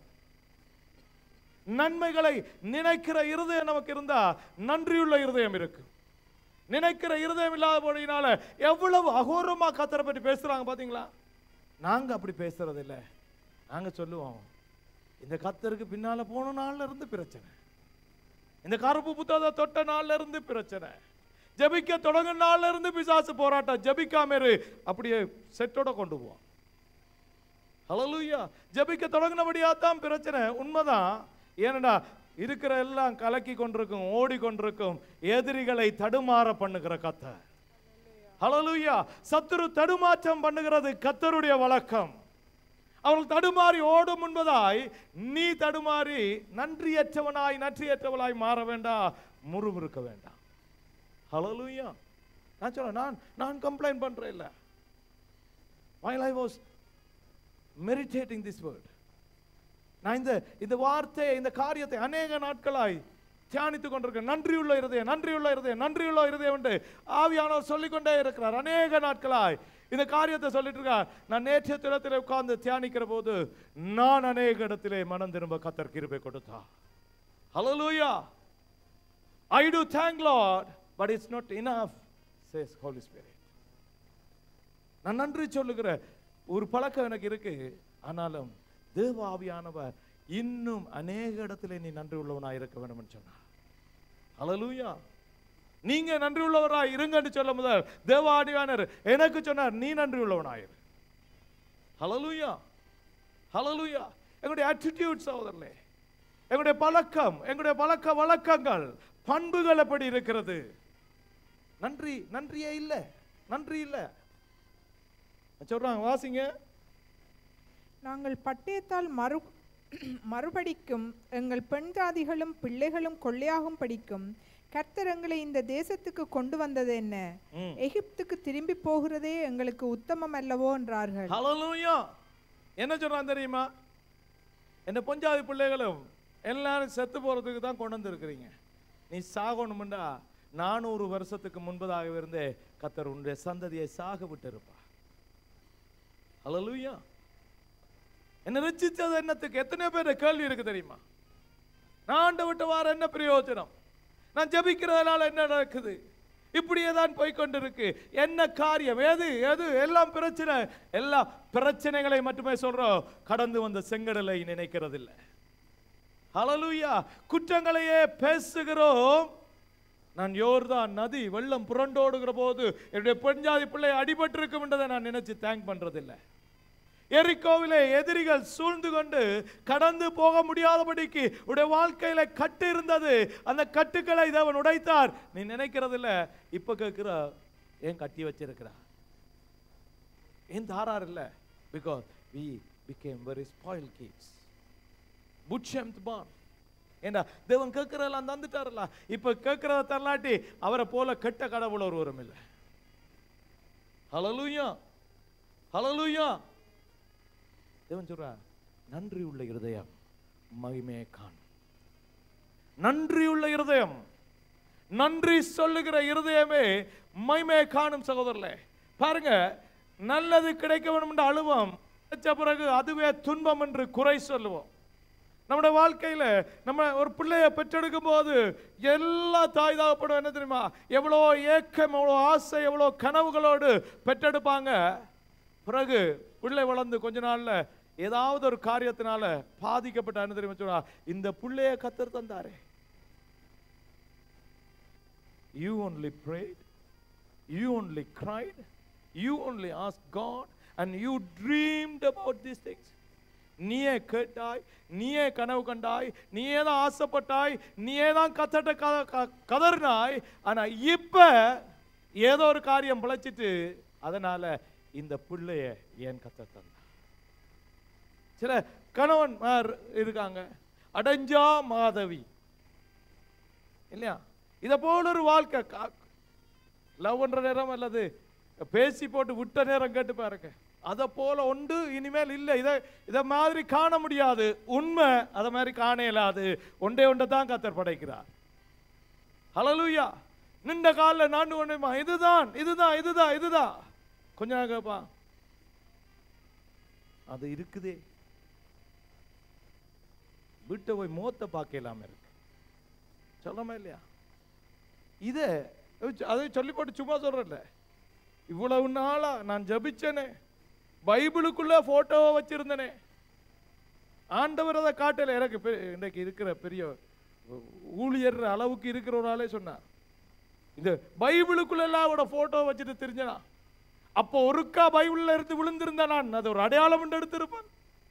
நன்மைகளை நினைக்கிற இருதயம் நமக்கு இருந்தா நன்றியுள்ள இருதயம் இருக்கு நினைக்கிற இருதயம் இல்லாத போனீங்கனால எவ்வளவு அகோரமா கத்தரை பற்றி பேசுறாங்க பாத்தீங்களா நாங்க அப்படி பேசுறது இல்ல நாங்க சொல்லுவோம் இந்த கத்தருக்கு பின்னால போன நாள்ல இருந்து பிரச்சனை இந்த கருப்பு புத்தகத்தை தொட்ட நாள்ல இருந்து பிரச்சனை ஜெபிக்க தொடங்கின நாள்ல இருந்து பிசாசு போராட்டம் ஜெபிக்காம இரு அப்படியே செட்டோட கொண்டு போவோம் ஹalleluya ஜெபிக்க தொடங்கினபடியா தான் பிரச்சனை உண்மைதான் ஏனடா இருக்கிற எல்லாம் கலக்கி கொண்டிருக்கும் ஓடி கொண்டிருக்கும் எதிரிகளை தடுமாற பண்ணுகிற கத்தர் ஹalleluya சத்துரு தடுமாற்றம் பண்ணுகிறது கத்தருடைய வழக்கம் அவர்கள் தடுமாறி ஓடும் முன்பதாய் நீ தடுமாறி நன்றியற்றவனாய் நன்றியற்றவளாய் மாற வேண்டாம் முறுமுறுக்க வேண்டாம் ஹalleluya நான் சொல்ல நான் நான் கம்ப்ளைண்ட் பண்றேன் இல்ல while i was meditating this word நான் இந்த இந்த வார்த்தை இந்த காரியத்தை அநேக நாட்களாய் தியானித்துக் கொண்டிருக்கேன் நன்றியுள்ள இருதயம் நன்றியுள்ள இருதயம் நன்றியுள்ள இருதயம் என்று ஆவியானவர் சொல்லிக்கொண்டே இருக்கிறார் அநேக நாட்களாய் இந்த காரியத்தை சொல்லிட்டு இருக்கார் நான் நேற்றைய தினத்திலே உட்கார்ந்து தியானிக்கிற போது நான் அநேக இடத்திலே மனம் திரும்ப கத்தர் கிருபை கொடுத்தா ஹalleluya I do thank Lord but it's not enough says Holy Spirit நான் நன்றி சொல்லுகிற ஒரு பழக்கம் எனக்கு இருக்கு ஆனாலும் தேவ ஆவியானவர் இன்னும் அநேக இடத்துல நீ நன்றி உள்ளவனாய் இருக்க வேண்டும் சொன்னார் ஹalleluya நீங்க நன்றி உள்ளவராய் இருங்கன்னு சொல்ல முதல் தேவ ஆவியானவர் எனக்கு சொன்னார் நீ நன்றி உள்ளவனாயிரு ஹalleluya ஹalleluya எங்களுடைய attitude சகோதரர்களே எங்களுடைய பழக்கம் எங்களுடைய பழக்க வழக்கங்கள் பண்புகள் எப்படி இருக்கிறது நன்றி நன்றியே இல்லை நன்றி இல்லை சொல்றாங்க வாசிங்க நாங்கள் பட்டயத்தால் மறு மறுபடிக்கும் எங்கள் பெண் ஜாதிகளும் பிள்ளைகளும் கொள்ளையாகும் படிக்கும் கர்த்தர் எங்களை இந்த தேசத்துக்கு கொண்டு வந்தது என்ன ம். எகிப்துக்கு திரும்பி போகிறதே எங்களுக்கு உத்தமம் அல்லவோ என்றார்கள் ஹalleluya என்ன சொல்றான் தெரியுமா என்ன பொஞ்சாதி பிள்ளைகளும் எல்லாரும் செத்து போறதுக்கு தான் கொண்டு வந்திருக்கிறீங்க நீ சாகணும்டா நானூறு வருஷத்துக்கு முன்பதாக இருந்தே கத்தர் உன்னுடைய சந்ததியை சாக விட்டு இருப்பா ஹalleluya என்ன ரசிச்சது என்னத்துக்கு எத்தனை பேர் கேள்வி இருக்கு தெரியுமா நான் ஆண்டை விட்டு வார என்ன பிரயோஜனம் நான் ஜெபிக்கிறதுனால என்ன நடக்குது இப்படியே தான் போய்க்கொண்டிருக்கு என்ன காரியம் எது எது எல்லாம் பிரச்சனை எல்லா பிரச்சனைகளை மட்டுமே சொல்றோம் கடந்து வந்த செங்கடலை நினைக்கிறதில்லை ஹalleluya குற்றங்களையே பேசுகிறோம் நான் யோர்தான் நதி வெள்ளம் புரண்டோடுகிற போது என்னுடைய பெண்ஜாதி பிள்ளை அடிபட்டிருக்கும் என்றதை நான் நினைச்சு தேங்க் பண்றதில்லை எரிக்கோவிலே எதிரிகள் சூழ்ந்து கொண்டு கடந்து போக முடியாதபடிக்கு உடைய வாழ்க்கையில கட்டு இருந்தது அந்த கட்டுக்களை தேவன் உடைத்தார் நீ நினைக்கிறதில்ல இப்ப கேட்கிற ஏன் கட்டி வச்சிருக்கிறா ஏன் தாரார் இல்ல because we became very spoiled kids புட்சம்த் பான் ஏண்டா தேவன் கேட்கிறதெல்லாம் தந்துட்டாரல்ல இப்ப கேட்கிறத தரலாட்டி அவரை போல கெட்ட கடவுள் ஒருவரும் இல்லை ஹalleluya ஹalleluya தேவன் சொல்றா நன்றி உள்ள இருதயம் மகிமையை காணும் நன்றி உள்ள இருதயம் நன்றி சொல்லுகிற இருதயமே மகிமையை காணும் சகோதரர்களே பாருங்க நல்லது கிடைக்க வேண்டும் என்ற அழுவம் கிடைச்ச பிறகு அதுவே துன்பம் என்று குறை சொல்லுவோம் நம்முடைய வாழ்க்கையில நம்ம ஒரு பிள்ளையை பெற்றெடுக்கும் போது எல்லா தாய் தகப்படும் என்ன தெரியுமா எவ்வளோ ஏக்கம் எவ்வளோ ஆசை எவ்வளோ கனவுகளோடு பெற்றெடுப்பாங்க பிறகு பிள்ளை வளர்ந்து கொஞ்ச நாள்ல ஏதாவது ஒரு காரியத்தினால பாதிக்கப்பட்ட என்ன தெரியுமா சொன்னா இந்த புள்ளைய கத்தர் தந்தாரே you only prayed you only cried you only asked God and you dreamed about these things நீயே கேட்டாய் நீயே கனவு கண்டாய் நீயே தான் ஆசைப்பட்டாய் நீயே தான் கத்தட்ட க- க- கதறினாய் ஆனா இப்ப ஏதோ ஒரு காரியம் பிழைச்சிட்டு அதனால இந்த பிள்ளைய ஏன் கத்த தந்தா சில கணவன் இருக்காங்க அடைஞ்சா மாதவி இல்லையா இத போல ஒரு வாழ்க்கை லவ் பண்ற நேரம் அல்லது பேசி போட்டு விட்ட நேரம் கேட்டு பாருங்க அதை போல ஒன்று இனிமேல் இல்லை இதை இதை மாதிரி காண முடியாது உண்மை அதை மாதிரி காண இயலாது ஒன்றே ஒன்றை தான் கத்தர் படைக்கிறார் ஹலலூயா நின்ற காலில் நாண்டு ஒன்றுமா இதுதான் இதுதான் இதுதான் இதுதான் கொஞ்ச நாள் கேட்பான் அது இருக்குதே வீட்டை போய் மோத்த பார்க்கலாம இருக்கு சொல்லாம இல்லையா இதை அதை சொல்லி போட்டு சும்மா சொல்றேன்ல இவ்வளவு நாளா நான் ஜபிச்சனே பைபிளுக்குள்ள போட்டோவை வச்சிருந்தனே ஆண்டவர் அதை காட்டல எனக்கு பெ- இன்றைக்கு இருக்கிற பெரிய ஊழியர் அளவுக்கு இருக்கிற ஒரு ஆளே சொன்னார் இந்த பைபிளுக்குள்ள எல்லாம் அவட போட்டோ வச்சுட்டு தெரிஞ்சனா அப்போ ஒருக்கா பைபிள்ல இருந்து விழுந்திருந்தா நான் அது ஒரு அடையாளம் என்று எடுத்திருப்பேன்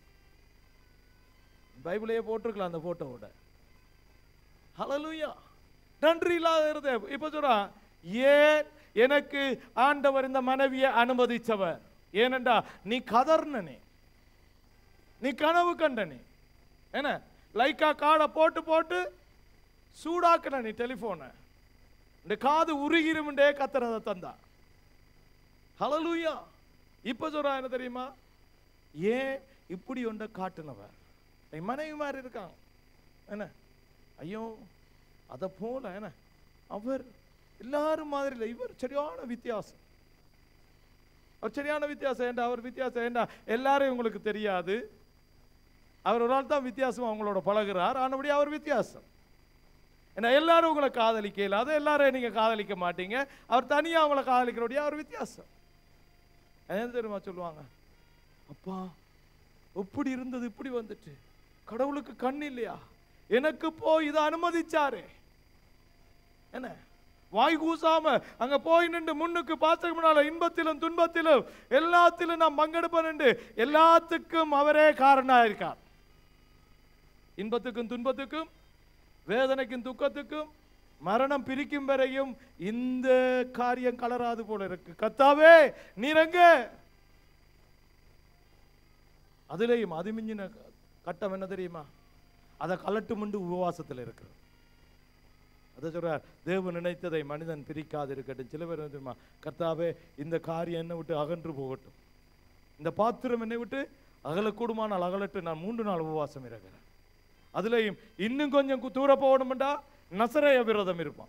பைபிளையே போட்டிருக்கலாம் அந்த போட்டோவோட ஹalleluya நன்றி இல்லாத இருந்த இப்ப சொல்றான் ஏன் எனக்கு ஆண்டவர் இந்த மனைவியை அனுமதிச்சவர் ஏனென்றா நீ கதர்னனே நீ கனவு கண்டனே என்ன லைக்கா காடை போட்டு போட்டு சூடாக்குன நீ டெலிஃபோனை இந்த காது உருகிருமுண்டே கத்துறத தந்தா ஹalleluya இப்ப சொல்றா என்ன தெரியுமா ஏன் இப்படி ஒன்றை காட்டுனவர் என் மனைவி மாதிரி இருக்காங்க என்ன ஐயோ அதை போல என்ன அவர் எல்லாரும் மாதிரி இல்லை இவர் சரியான வித்தியாசம் அவர் சரியான வித்தியாசம் ஏண்டா அவர் வித்தியாசம் ஏண்டா எல்லாரும் உங்களுக்கு தெரியாது அவர் ஒரு ஆள் தான் வித்தியாசம் அவங்களோட பழகுறார் ஆனபடி அவர் வித்தியாசம் ஏன்னா எல்லாரும் உங்களை காதலிக்க இல்லாத எல்லாரும் நீங்க காதலிக்க மாட்டீங்க அவர் தனியா அவங்கள காதலிக்கிறபடியா அவர் வித்தியாசம் என்ன தெரியுமா சொல்லுவாங்க அப்பா எப்படி இருந்தது இப்படி வந்துட்டு கடவுளுக்கு கண் இல்லையா எனக்கு போய் இதை அனுமதிச்சாரு என்ன வாய் கூசாம அங்க போய் நின்று முன்னுக்கு பாத்துக்கு முன்னால இன்பத்திலும் துன்பத்திலும் எல்லாத்திலும் நான் பங்கெடுப்பேன் எல்லாத்துக்கும் அவரே காரணா இருக்கார் இன்பத்துக்கும் துன்பத்துக்கும் வேதனைக்கும் துக்கத்துக்கும் மரணம் பிரிக்கும் வரையும் இந்த காரியம் கலராது போல இருக்கு கத்தாவே நீரங்க அதுலேயும் அதுமிஞ்சின கட்டம் என்ன தெரியுமா அதை கலட்டுமுண்டு உபவாசத்தில் இருக்கிறது அதை சொல்றார் தேவன் நினைத்ததை மனிதன் பிரிக்காது இருக்கட்டும் சில பேர் என்ன தெரியுமா கர்த்தாவே இந்த காரியம் என்னை விட்டு அகன்று போகட்டும் இந்த பாத்திரம் என்னை விட்டு அகலக்கூடுமானால் அகலட்டு நான் மூன்று நாள் உபவாசம் இருக்கிறேன் அதுலேயும் இன்னும் கொஞ்சம் கு- தூர போகணும்டா நசரைய விரதம் இருப்பான்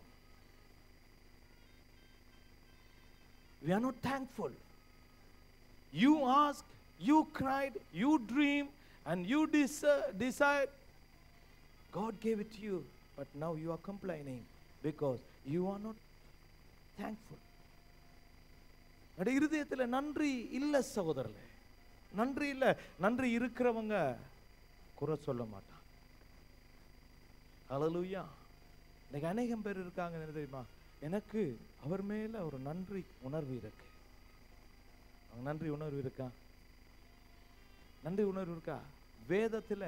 we are not thankful you asked you cried you dreamed and you desi- desired god gave it to you but now you are complaining because you are not thankful அட இருதயத்தில் நன்றி இல்லை சகோதரர்களே நன்றி இல்லை நன்றி இருக்கிறவங்க குறை சொல்ல மாட்டான் ஹalleluya இன்னைக்கு அநேகம் பேர் இருக்காங்க என்ன தெரியுமா எனக்கு அவர் மேல ஒரு நன்றி உணர்வு இருக்கு அவங்க நன்றி உணர்வு இருக்கா நன்றி உணர்வு இருக்கா வேதத்துல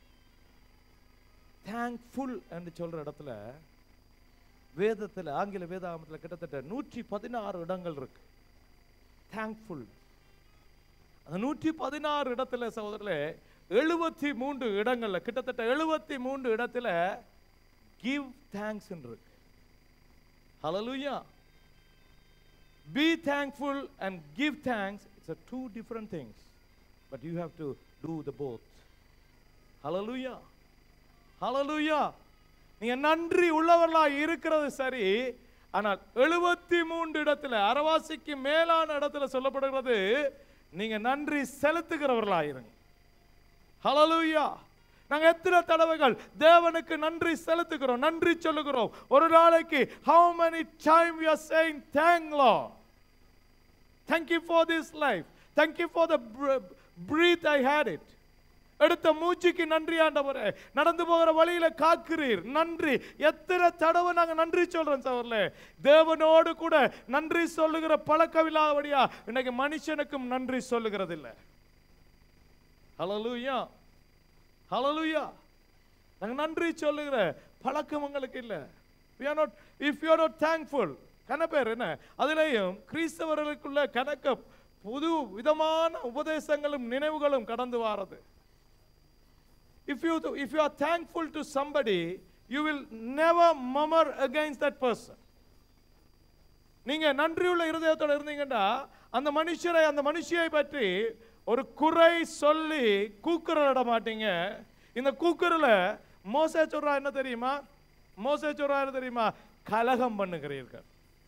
தேங்க்ஃபுல் என்று சொல்ற இடத்துல வேதத்துல ஆங்கில வேதாகமத்துல கிட்டத்தட்ட நூற்றி பதினாறு இடங்கள் இருக்கு தேங்க்ஃபுல் அந்த நூற்றி பதினாறு இடத்துல சகோதரர்களே எழுபத்தி மூன்று இடங்கள்ல கிட்டத்தட்ட எழுபத்தி மூன்று இடத்துல கிவ் தேங்க்ஸ் இருக்கு ஹalleluya be thankful and give thanks it's a two different things but you have to do the both hallelujah hallelujah நீங்க நன்றி உள்ளவர்களா இருக்கிறது சரி ஆனால் எழுபத்தி மூன்று இடத்துல அரவாசிக்கு மேலான இடத்துல சொல்லப்படுகிறது நீங்க நன்றி செலுத்துகிறவர்களா இருங்க ஹalleluya நாங்க எத்தனை தடவைகள் தேவனுக்கு நன்றி செலுத்துகிறோம் நன்றி சொல்லுகிறோம் ஒரு நாளைக்கு how many time we are saying thank lord thank you for this life thank you for the br- breath i had it எடுத்த மூச்சுக்கு நன்றி ஆண்டவரே நடந்து போகிற வழியில காக்கிறீர் நன்றி எத்தனை தடவை நாங்க நன்றி சொல்றோம் சவர்ல தேவனோடு கூட நன்றி சொல்லுகிற பழக்கமில்லாதபடியா இன்னைக்கு மனுஷனுக்கும் நன்றி சொல்லுகிறது இல்லை ஹலலூயா ஹலலூயா நாங்க நன்றி சொல்லுகிற பழக்கம் உங்களுக்கு இல்ல we are not if you are not thankful கன பேர் என்ன அதுலேயும் கிறிஸ்தவர்களுக்குள்ள கணக்க புது விதமான உபதேசங்களும் நினைவுகளும் கடந்து வாரது if you if you are thankful to somebody you will never murmur against that person நீங்க நன்றியுள்ள இருதயத்தோட இருந்தீங்கன்னா அந்த மனுஷரை அந்த மனுஷியை பற்றி ஒரு குறை சொல்லி கூக்குரலிட மாட்டீங்க இந்த கூக்குரல மோசே சொல்றா என்ன தெரியுமா மோசே சொல்றா என்ன தெரியுமா கலகம் பண்ணுகிறீர்கள்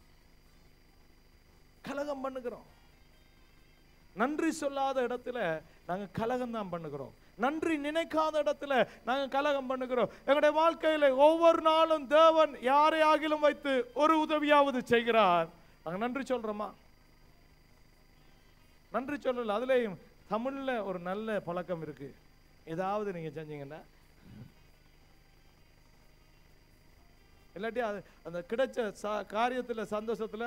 கலகம் பண்ணுகிறோம் நன்றி சொல்லாத இடத்துல நாங்க கலகம் தான் பண்ணுகிறோம் நன்றி நினைக்காத இடத்துல நாங்க கலகம் பண்ணுகிறோம் எங்களுடைய வாழ்க்கையில ஒவ்வொரு நாளும் தேவன் யாரை ஆகிலும் வைத்து ஒரு உதவியாவது செய்கிறார் நாங்க நன்றி சொல்றோமா நன்றி சொல்லல அதுலேயும் தமிழ்ல ஒரு நல்ல பழக்கம் இருக்கு ஏதாவது நீங்க செஞ்சீங்கன்னா இல்லாட்டி அது அந்த கிடைச்ச ச- காரியத்துல சந்தோஷத்துல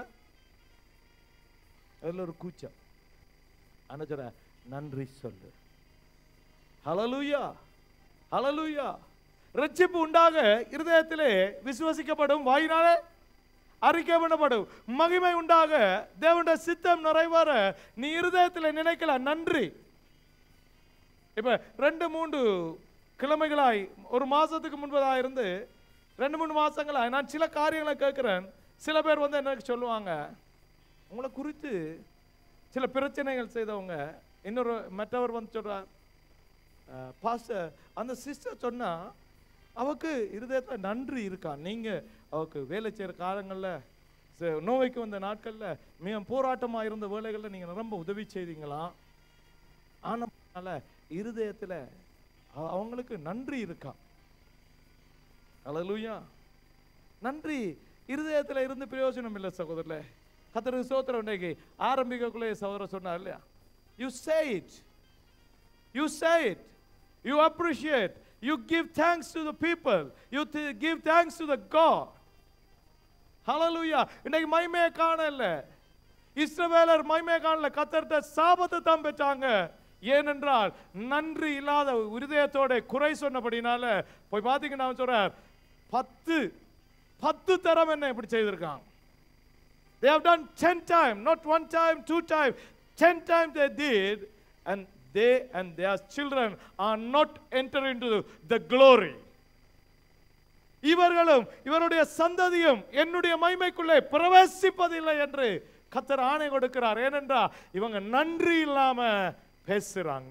அதுல ஒரு கூச்சம் ஆனா சொல்ற நன்றி சொல்லு ஹலலூயா ஹலலூயா ரட்சிப்பு உண்டாக இருதயத்திலே விசுவசிக்கப்படும் வாயினாலே அறிக்கை பண்ணப்படும் மகிமை உண்டாக தேவனுடைய சித்தம் நிறைவேற நீ இருதயத்தில் நினைக்கலாம் நன்றி இப்ப ரெண்டு மூன்று கிழமைகளாய் ஒரு மாசத்துக்கு முன்பதாக இருந்து ரெண்டு மூணு மாசங்களாய் நான் சில காரியங்களை கேட்கிறேன் சில பேர் வந்து எனக்கு சொல்லுவாங்க உங்களை குறித்து சில பிரச்சனைகள் செய்தவங்க இன்னொரு மற்றவர் வந்து சொல்றார் பாஸ்டர் அந்த சிஸ்டர் சொன்னா அவக்கு இருதயத்துல நன்றி இருக்கா நீங்க அவக்கு வேலை செய்யற காலங்கள்ல ச- நோய்க்கு வந்த நாட்கள்ல மிக போராட்டமா இருந்த வேலைகள்ல நீங்க ரொம்ப உதவி செய்தீங்களாம் ஆனால இருதயத்துல அ- அவங்களுக்கு நன்றி இருக்கா அல்லேலூயா நன்றி இருதயத்துல இருந்து பிரயோஜனம் இல்லை சகோதரர்களே கத்தருக்கு சோத்திரம் இன்றைக்கு ஆரம்பிக்கக்குள்ளே சகோதரர் சொன்னார் இல்லையா you say it You say it. You appreciate. You give thanks to the people. You th- give thanks to the God. Hallelujah. இன்னைக்கு மைமையை காணல இஸ்ரவேலர் மைமையை காணல கத்தர்ட்ட சாபத்தை தான் பெற்றாங்க ஏனென்றால் நன்றி இல்லாத இருதயத்தோட குறை சொன்னபடினால போய் பார்த்தீங்கன்னா அவன் சொல்றார் பத்து பத்து தரம் என்ன இப்படி செய்திருக்கான் They have done 10 times, not one time, two times. 10 times they did, and they and their children are not entering into the glory. இவர்களும் இவருடைய சந்ததியும் என்னுடைய மைமைக்குள்ளே பிரவேசிப்பதில்லை என்று கத்தர் ஆணை கொடுக்கிறார் ஏனென்றால் இவங்க நன்றி இல்லாம பேசுறாங்க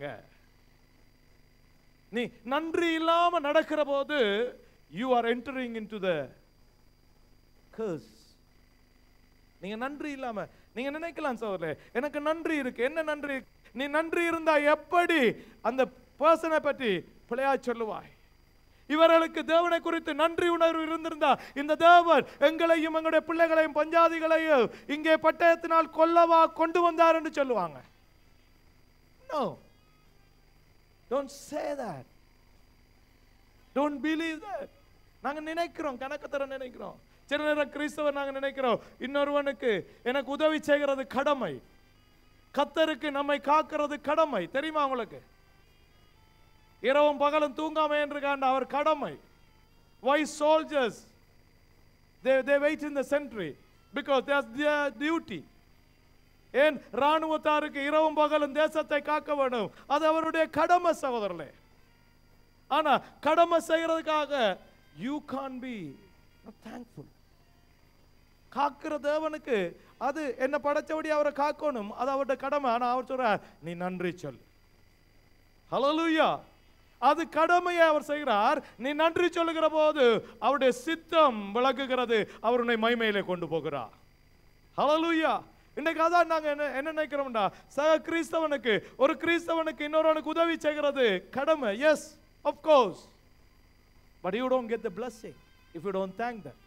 நீ நன்றி இல்லாம நடக்கிற போது you are entering into the curse நீங்க நன்றி இல்லாம நீங்க நினைக்கலாம் சோதரே எனக்கு நன்றி இருக்கு என்ன நன்றி நீ நன்றி இருந்தா எப்படி அந்த பர்சனை பற்றி பிழையா சொல்லுவாய் இவர்களுக்கு தேவனை குறித்து நன்றி உணர்வு இருந்திருந்தா இந்த தேவன் எங்களையும் எங்களுடைய பிள்ளைகளையும் பஞ்சாதிகளையும் இங்கே பட்டயத்தினால் கொல்லவா கொண்டு வந்தார் என்று சொல்லுவாங்க no don't say that don't believe that நாங்க நினைக்கிறோம் கணக்கு தர நினைக்கிறோம் சில நேரம் கிறிஸ்தவர் நாங்க நினைக்கிறோம் இன்னொருவனுக்கு எனக்கு உதவி செய்கிறது கடமை கத்தருக்கு நம்மை காக்கிறது கடமை தெரியுமா உங்களுக்கு இரவும் பகலும் தூங்காம இருக்காண்ட அவர் கடமை why soldiers they they wait in the sentry because that's their duty ஏன் ராணுவத்தாருக்கு இரவும் பகலும் தேசத்தை காக்க வேண்டும் அது அவருடைய கடமை சகோதரர்களே ஆனா கடமை செய்யறதுக்காக யூ கான் பி தேங்க்ஃபுல் காக்கிற தேவனுக்கு அது என்ன படைச்சபடி அவரை காக்கணும் அது அவருடைய கடமை ஆனா அவர் சொல்றார் நீ நன்றி சொல் ஹalleluya அது கடமையை அவர் செய்கிறார் நீ நன்றி சொல்லுகிற போது அவருடைய சித்தம் விளக்குகிறது அவர் உன்னை மைமையிலே கொண்டு போகிறார் ஹalleluya இன்னைக்கு அதான் நாங்க என்ன என்ன நினைக்கிறோம்டா சக கிறிஸ்தவனுக்கு ஒரு கிறிஸ்தவனுக்கு இன்னொருவனுக்கு உதவி செய்கிறது கடமை yes of course but you don't get the blessing if you don't thank them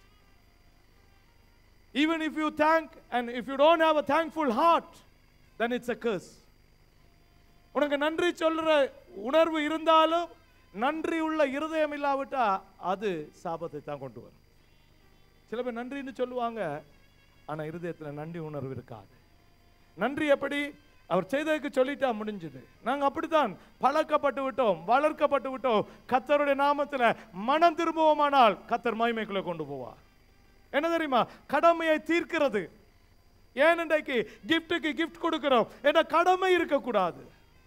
even if you thank and if you don't have a thankful heart then it's a curse உனக்கு நன்றி சொல்ற உணர்வு இருந்தாலும் நன்றி உள்ள இருதயம் இல்லாவிட்டா அது சாபத்தை தான் கொண்டு வரும் சில பேர் நன்றின்னு சொல்லுவாங்க ஆனா இருதயத்துல நன்றி உணர்வு இருக்காது நன்றி எப்படி அவர் செய்ததுக்கு சொல்லிட்டா முடிஞ்சது நாங்க அப்படித்தான் பழக்கப்பட்டு விட்டோம் வளர்க்கப்பட்டு விட்டோம் கத்தருடைய நாமத்துல மனம் திரும்புவோமானால் கத்தர் மகிமைக்குள்ள கொண்டு போவார் என்ன தெரியுமா கடமையை தீர்க்கிறது ஏன் இன்றைக்கு கிஃப்ட்டுக்கு கிஃப்ட் கொடுக்கிறோம் என்ற கடமை இருக்கக்கூடாது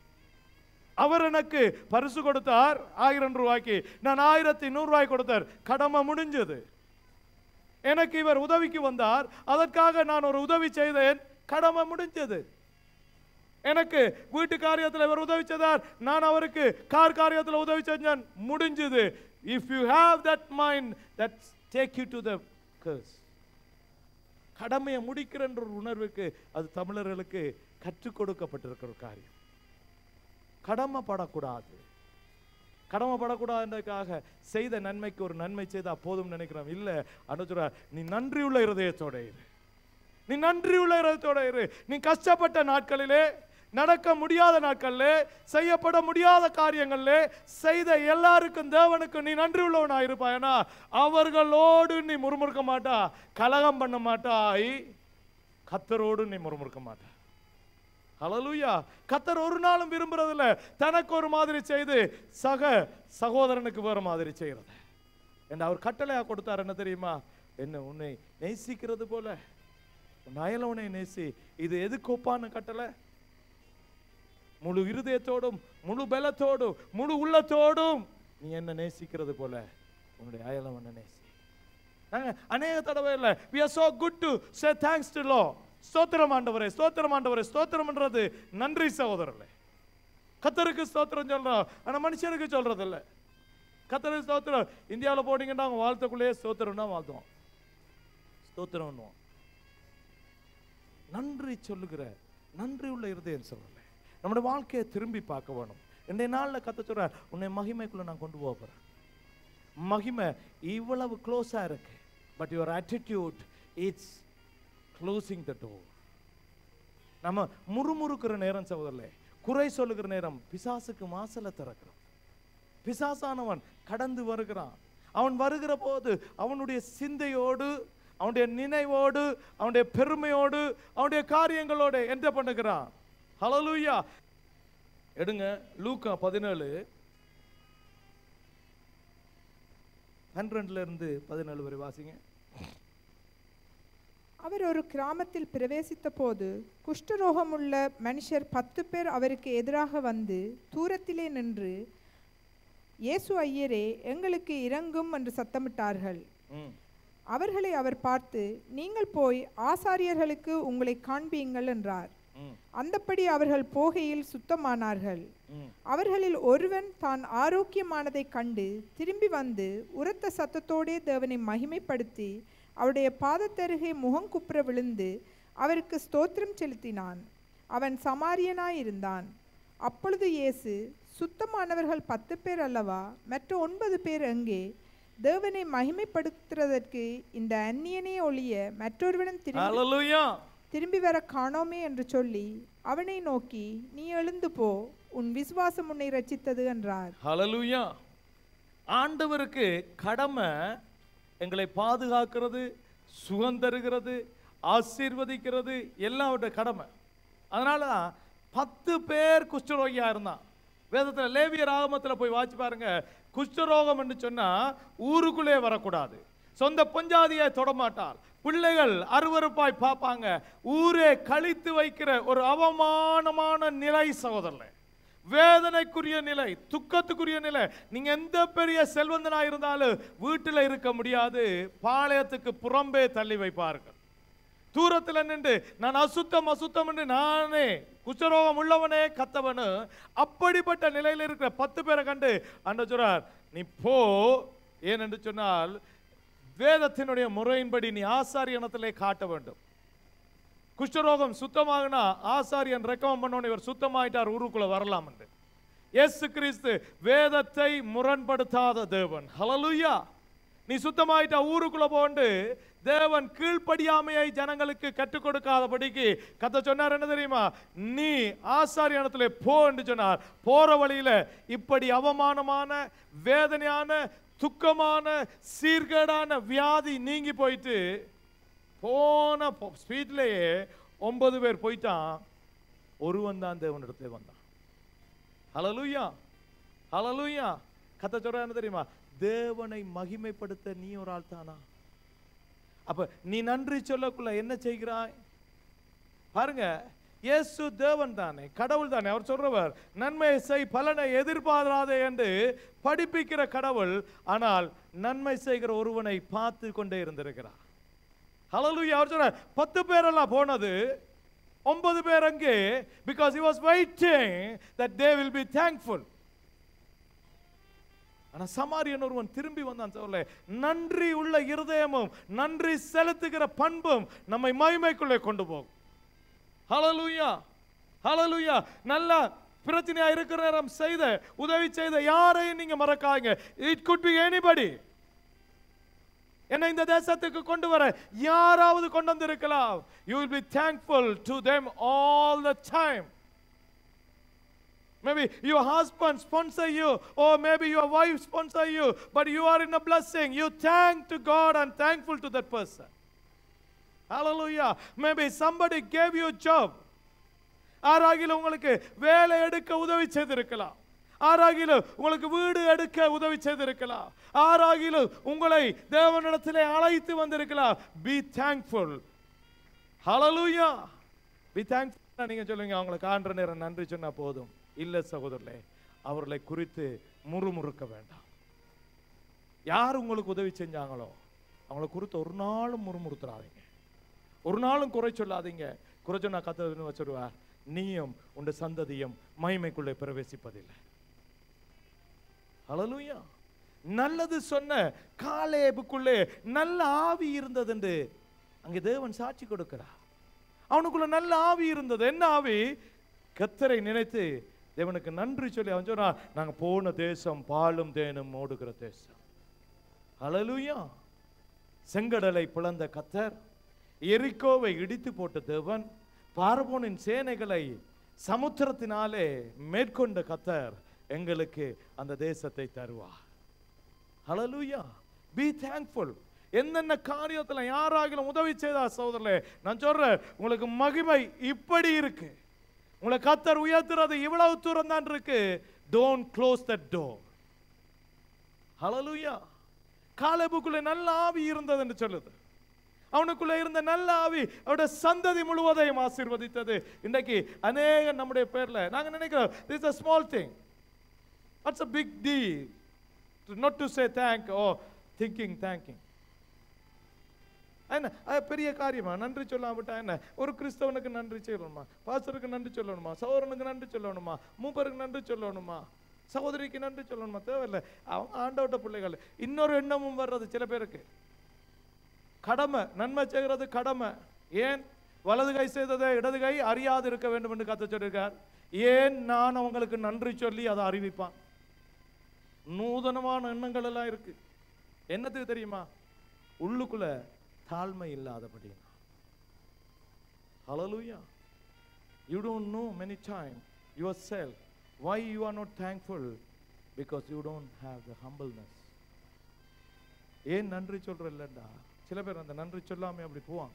அவர் எனக்கு பரிசு கொடுத்தார் ஆயிரம் ரூபாய்க்கு நான் ஆயிரத்தி நூறு ரூபாய் கொடுத்தார் கடமை முடிஞ்சது எனக்கு இவர் உதவிக்கு வந்தார் அதற்காக நான் ஒரு உதவி செய்தேன் கடமை முடிஞ்சது எனக்கு வீட்டு காரியத்தில் இவர் உதவி செய்தார் நான் அவருக்கு கார் காரியத்தில் உதவி செஞ்சேன் முடிஞ்சது if you have that mind that take you to the curse கடமையை முடிக்கிற என்ற ஒரு உணர்வுக்கு அது தமிழர்களுக்கு கற்றுக் கொடுக்கப்பட்டிருக்கிற ஒரு காரியம் கடமைப்படக்கூடாது கடமைப்படக்கூடாதுன்றதுக்காக செய்த நன்மைக்கு ஒரு நன்மை செய்தா போதும் நினைக்கிறோம் இல்ல அனுச்சுரா நீ நன்றியுள்ள இருதயத்தோட இரு நீ நன்றியுள்ள இருதயத்தோட இரு நீ கஷ்டப்பட்ட நாட்களிலே நடக்க முடியாத நாட்களிலே செய்யப்பட முடியாத காரியங்களிலே செய்த எல்லாருக்கும் தேவனுக்கு நீ நன்றி உள்ளவனா இருப்பாயனா அவர்களோடு நீ முறுமுறுக்க மாட்டா கலகம் பண்ண மாட்டாய் கத்தரோடு நீ முறுமுறுக்க மாட்டா ஹalleluya கத்தர் ஒரு நாளும் விரும்புறதில்ல தனக்கு ஒரு மாதிரி செய்து சக சகோதரனுக்கு வேற மாதிரி செய்யறது என்ன அவர் கட்டளையா கொடுத்தார் என்ன தெரியுமா என்ன உன்னை நேசிக்கிறது போல உன் அயலவனை நேசி இது எதுக்கு ஒப்பான கட்டளை முழு இருதயத்தோடும் முழு பலத்தோடும் முழு உள்ளத்தோடும் நீ என்ன நேசிக்கிறது போல உன்னுடைய அயலவனை நேசி நாங்க அநேக தடவை இல்லை we are so good to say thanks to law ஸ்தோத்திரம் ஆண்டவரே ஸ்தோத்திரம் ஆண்டவரே ஸ்தோத்திரம்ன்றது நன்றி சகோதரர்களே கத்தருக்கு ஸ்தோத்திரம் சொல்றோம் ஆனா மனுஷனுக்கு சொல்றது இல்ல கத்தருக்கு ஸ்தோத்திரம் இந்தியாவில் போனீங்கன்னா அவங்க வாழ்த்தக்குள்ளேயே ஸ்தோத்திரம்னா வாழ்த்துவோம் ஸ்தோத்திரம்னுவோம் நன்றி சொல்லுகிற நன்றி உள்ள இருதயம் சொல்லல நம்முடைய வாழ்க்கையை திரும்பி பார்க்க வேணும் இன்றைய நாளில் கத்த சொல்ற உன்னை மகிமைக்குள்ள நான் கொண்டு போக போறேன் மகிமை இவ்வளவு க்ளோஸா இருக்கு but your attitude it's closing the door நம்ம முறுமுறுக்கிற நேரம் சகோதரர்களே குறை சொல்லுகிற நேரம் பிசாசுக்கு வாசலை திறக்கிறோம் பிசாசானவன் கடந்து வருகிறான் அவன் வருகிற போது அவனுடைய சிந்தையோடு அவனுடைய நினைவோடு அவனுடைய பெருமையோடு அவனுடைய காரியங்களோடு என்ன பண்ணுகிறான் ஹalleluya எடுங்க லூக்கா பதினேழு பன்னிரெண்டுல இருந்து பதினேழு வரை வாசிங்க அவர் ஒரு கிராமத்தில் பிரவேசித்த போது குஷ்டரோகமுள்ள மனுஷர் பத்து பேர் அவருக்கு எதிராக வந்து தூரத்திலே நின்று இயேசு ஐயரே எங்களுக்கு இறங்கும் என்று சத்தமிட்டார்கள் ம் அவர்களை அவர் பார்த்து நீங்கள் போய் ஆசாரியர்களுக்கு உங்களை காண்பியுங்கள் என்றார் ம் அந்தப்படி அவர்கள் போகையில் சுத்தமானார்கள் ம் அவர்களில் ஒருவன் தான் ஆரோக்கியமானதைக் கண்டு திரும்பி வந்து உரத்த சத்தத்தோடே தேவனை மகிமைப்படுத்தி அவருடைய பாதத்தருகே முகங்குப்புற விழுந்து அவருக்கு ஸ்தோத்திரம் செலுத்தினான் அவன் சமாரியனாயிருந்தான் அப்பொழுது இயேசு சுத்தமானவர்கள் பத்து பேர் அல்லவா மற்ற ஒன்பது பேர் எங்கே தேவனை மகிமைப்படுத்துறதற்கு இந்த அந்நியனே ஒழிய மற்றொருவனும் திரும்பி ஹalleluya திரும்பி வர காணோமே என்று சொல்லி அவனை நோக்கி நீ எழுந்து போ உன் விசுவாசம் உன்னை ரட்சித்தது என்றார் ஹalleluya ஆண்டவருக்கு கடமை எங்களை பாதுகாக்கிறது சுகம் தருகிறது ஆசீர்வதிக்கிறது எல்லாம் அவருடைய கடமை அதனால தான் பத்து பேர் குஷ்டரோகியா இருந்தான் வேதத்தில் லேவியர் ஆகமத்தில் போய் வாசி பாருங்க குஷ்டரோகம் என்று சொன்னா ஊருக்குள்ளே வரக்கூடாது சொந்த பொஞ்சாதியை தொடமாட்டாள் பிள்ளைகள் அருவருப்பாய் பார்ப்பாங்க ஊரே கழித்து வைக்கிற ஒரு அவமானமான நிலை சகோதரர்களே வேதனைக்குரிய நிலை துக்கத்துக்குரிய நிலை நீங்க எந்த பெரிய செல்வந்தனா இருந்தாலும் வீட்டில் இருக்க முடியாது பாளையத்துக்கு புறம்பே தள்ளி வைப்பார்கள் தூரத்தில் நின்று நான் அசுத்தம் அசுத்தம் என்று நானே குஷ்டரோகம் உள்ளவனே கத்தவனு அப்படிப்பட்ட நிலையில் இருக்கிற பத்து பேரை கண்டு அண்ட சொல்றார் நீ போ ஏனென்று சொன்னால் வேதத்தினுடைய முறையின்படி நீ ஆசாரியனத்திலே காட்ட வேண்டும் குஷ்டரோகம் சுத்தமாகுனா ஆசாரியன் ரெக்கமெண்ட் பண்ணோன்னு இவர் சுத்தமாயிட்டார் ஊருக்குள்ள வரலாம் என்று இயேசு கிறிஸ்து வேதத்தை முரண்படுத்தாத தேவன் ஹalleluya நீ சுத்தமாயிட்டா ஊருக்குள்ள போண்டு தேவன் கீழ்ப்படியாமையை ஜனங்களுக்கு கற்றுக் கொடுக்காதபடிக்கு கத்த சொன்னார் என்ன தெரியுமா நீ ஆசாரியனத்துல போன்னு சொன்னார் போற வழியில இப்படி அவமானமான வேதனையான துக்கமான சீர்கேடான வியாதி நீங்கி போயிட்டு போன ஸ்பீட்லயே ஒன்பது பேர் போயிட்டான் ஒருவன் தான் தேவனிடத்தில் வந்தான் ஹalleluya ஹalleluya கத்த சொல்ற என்ன தெரியுமா தேவனை மகிமைப்படுத்த நீ ஒரு ஆள் தானா அப்ப நீ நன்றி சொல்லக்குள்ள என்ன செய்கிறாய் பாருங்க இயேசு தேவன் தானே கடவுள் தானே அவர் சொல்றவர் நன்மையை செய் பலனை எதிர்பாராதே என்று படிப்பிக்கிற கடவுள் ஆனால் நன்மை செய்கிற ஒருவனை பார்த்து கொண்டே இருந்திருக்கிறார் ஹalleluya அவர் சொல்றார் பத்து பேரெல்லாம் போனது ஒன்பது பேர் அங்கே because he was waiting that they will be thankful ஆனா சமாரியன் ஒருவன் திரும்பி வந்தான் சொல்ல நன்றி உள்ள இருதயமும் நன்றி செலுத்துகிற பண்பும் நம்மை மகிமைக்குள்ளே கொண்டு போகும் ஹalleluya ஹalleluya நல்லா பிரச்சனையா இருக்கிற நேரம் செய்த உதவி செய்த யாரையும் நீங்க மறக்காதீங்க இட் குட் பி எனிபடி என்னை இந்த தேசத்துக்கு கொண்டு வர யாராவது கொண்டு வந்திருக்கலாம் you will be thankful to them all the time Maybe your husband sponsor you, or maybe your wife sponsor you, but you are in a blessing. You thank to God and thankful to that person. Hallelujah. Maybe somebody gave you a job. ஆறாகில உங்களுக்கு வேலை எடுக்க உதவி செய்திருக்கலாம் ஆறாகில உங்களுக்கு வீடு எடுக்க உதவி செய்திருக்கலாம் ஆறாகில உங்களை தேவனிடத்திலே அழைத்து வந்திருக்கலாம் be thankful hallelujah be thankful நீங்க சொல்லுங்க அவங்களை காண்ற நேரம் நன்றி சொன்னா போதும் இல்ல சகோதரர்களே அவர்களை குறித்து முறுமுறுக்க வேண்டாம் யார் உங்களுக்கு உதவி செஞ்சாங்களோ அவங்கள குறித்து ஒரு நாளும் முறுமுறுத்துறாதீங்க ஒரு நாளும் குறை சொல்லாதீங்க குறை சொன்னா கத்ததுன்னு வச்சிருவார் நீயும் உண்ட சந்ததியும் மகிமைக்குள்ளே பிரவேசிப்பதில்லை ஹalleluya நல்லது சொன்ன காலேபுக்குள்ளே நல்ல ஆவி இருந்தது என்று அங்கே தேவன் சாட்சி கொடுக்கிறார் அவனுக்குள்ள நல்ல ஆவி இருந்தது என்ன ஆவி கத்தரை நினைத்து தேவனுக்கு நன்றி சொல்லி அவன் சொன்னான் நாங்க போன தேசம் பாலும் தேனும் ஓடுகிற தேசம் ஹalleluya செங்கடலை பிளந்த கத்தர் எரிக்கோவை இடித்து போட்ட தேவன் பார்வோனின் சேனைகளை சமுத்திரத்தினாலே மேற்கொண்ட கத்தர் எங்களுக்கு அந்த தேசத்தை தருவார் ஹalleluya பி தேங்க்ஃபுல் என்னென்ன காரியத்துல யாராகிலும் உதவி செய்தா சகோதரர்களே நான் சொல்றேன் உங்களுக்கு மகிமை இப்படி இருக்கு உங்களை கத்தர் உயர்த்துறது இவ்வளவு தூரம் தான் இருக்கு don't close the door hallelujah காலேபுக்குள்ளே நல்ல ஆவி இருந்தது என்று சொல்லுது அவனுக்குள்ள இருந்த நல்ல ஆவி அவருடைய சந்ததி முழுவதையும் ஆசீர்வதித்தது இன்றைக்கு அநேக நம்முடைய பேர்ல நாங்க நினைக்கிறோம் this a small thing what's a big deal not to say thank or thinking thanking என்ன அது பெரிய காரியமா நன்றி சொல்லாமட்டா என்ன ஒரு கிறிஸ்தவனுக்கு நன்றி சொல்லணுமா பாஸ்டருக்கு நன்றி சொல்லணுமா சகோதரனுக்கு நன்றி சொல்லணுமா மூப்பருக்கு நன்றி சொல்லணுமா சகோதரிக்கு நன்றி சொல்லணுமா தேவையில்லை அவங்க ஆண்டவட்ட பிள்ளைகள் இன்னொரு எண்ணமும் வர்றது சில பேருக்கு கடமை நன்மை செய்கிறது கடமை ஏன் வலது கை செய்ததை இடது கை அறியாது இருக்க வேண்டும் என்று கத்த சொல்லியிருக்கார் ஏன் நான் அவங்களுக்கு நன்றி சொல்லி அதை அறிவிப்பான் நூதனமான எண்ணங்கள் எல்லாம் இருக்கு என்னத்துக்கு தெரியுமா உள்ளுக்குள்ள தாழ்மை இல்லாதபடி Hallelujah. You don't know many times yourself why you are not thankful because you don't have the humbleness. ஏன் நன்றி சொல்ற இல்லைண்டா சில பேர் அந்த நன்றி சொல்லாம அப்படி போவாங்க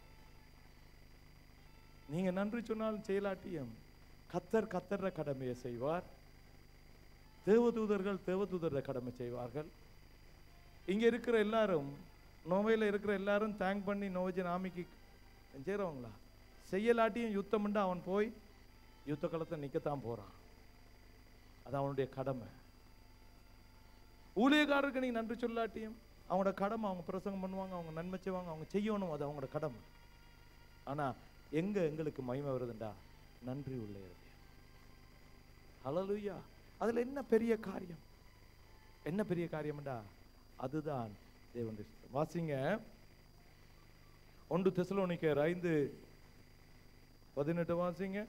நீங்க நன்றி சொன்னாலும் செயலாட்டியும் கத்தர் கத்தர்ற கடமையை செய்வார் தேவதூதர்கள் தேவதூதர கடமை செய்வார்கள் இங்க இருக்கிற எல்லாரும் நோவையில் இருக்கிற எல்லாரும் தேங்க் பண்ணி நோவஜி நாமிக்கு செய்கிறவங்களா செய்யலாட்டியும் யுத்தம்ண்டா அவன் போய் யுத்த களத்தை நிற்கத்தான் போறான் அது அவனுடைய கடமை ஊழியக்காரருக்கு நீ நன்றி சொல்லாட்டியும் அவங்களோட கடமை அவங்க பிரசங்கம் பண்ணுவாங்க அவங்க நன்மை செய்வாங்க அவங்க செய்யணும் அது அவங்களோட கடமை ஆனா எங்க எங்களுக்கு மகிமை வருதுண்டா நன்றி உள்ள இருதயம் ஹalleluya அதுல என்ன பெரிய காரியம் என்ன பெரிய காரியம்டா அதுதான் தேவனுடைய சித்தம். வாசிங்க ஒன்று தெசலோனிக்கர் ஐந்து பதினெட்டு வாசிங்க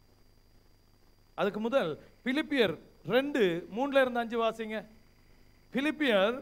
அதுக்கு முதல் பிலிப்பியர் ரெண்டு மூணுல இருந்து அஞ்சு வாசிங்க பிலிப்பியர்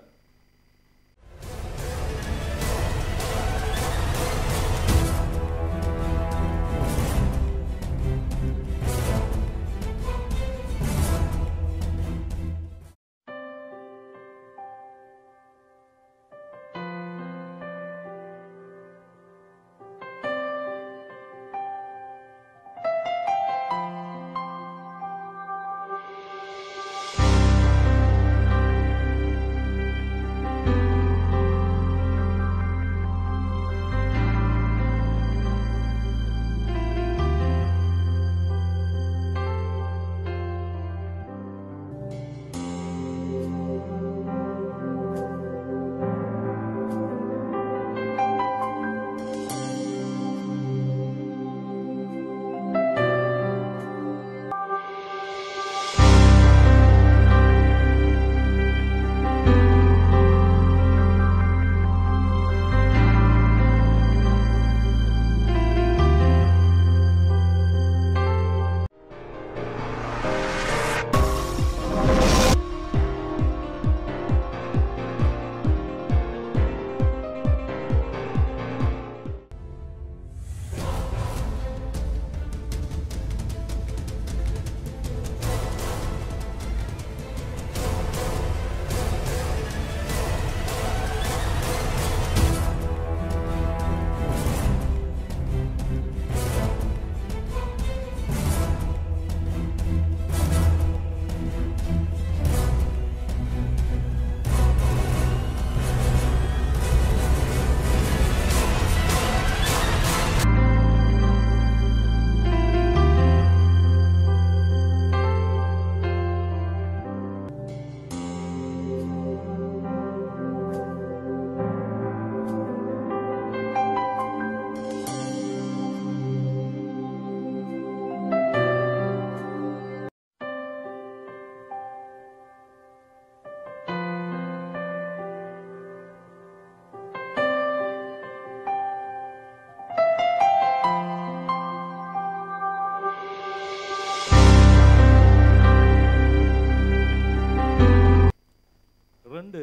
ரெண்டு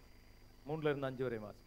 மூணுல இருந்து அஞ்சு வரை மாசம்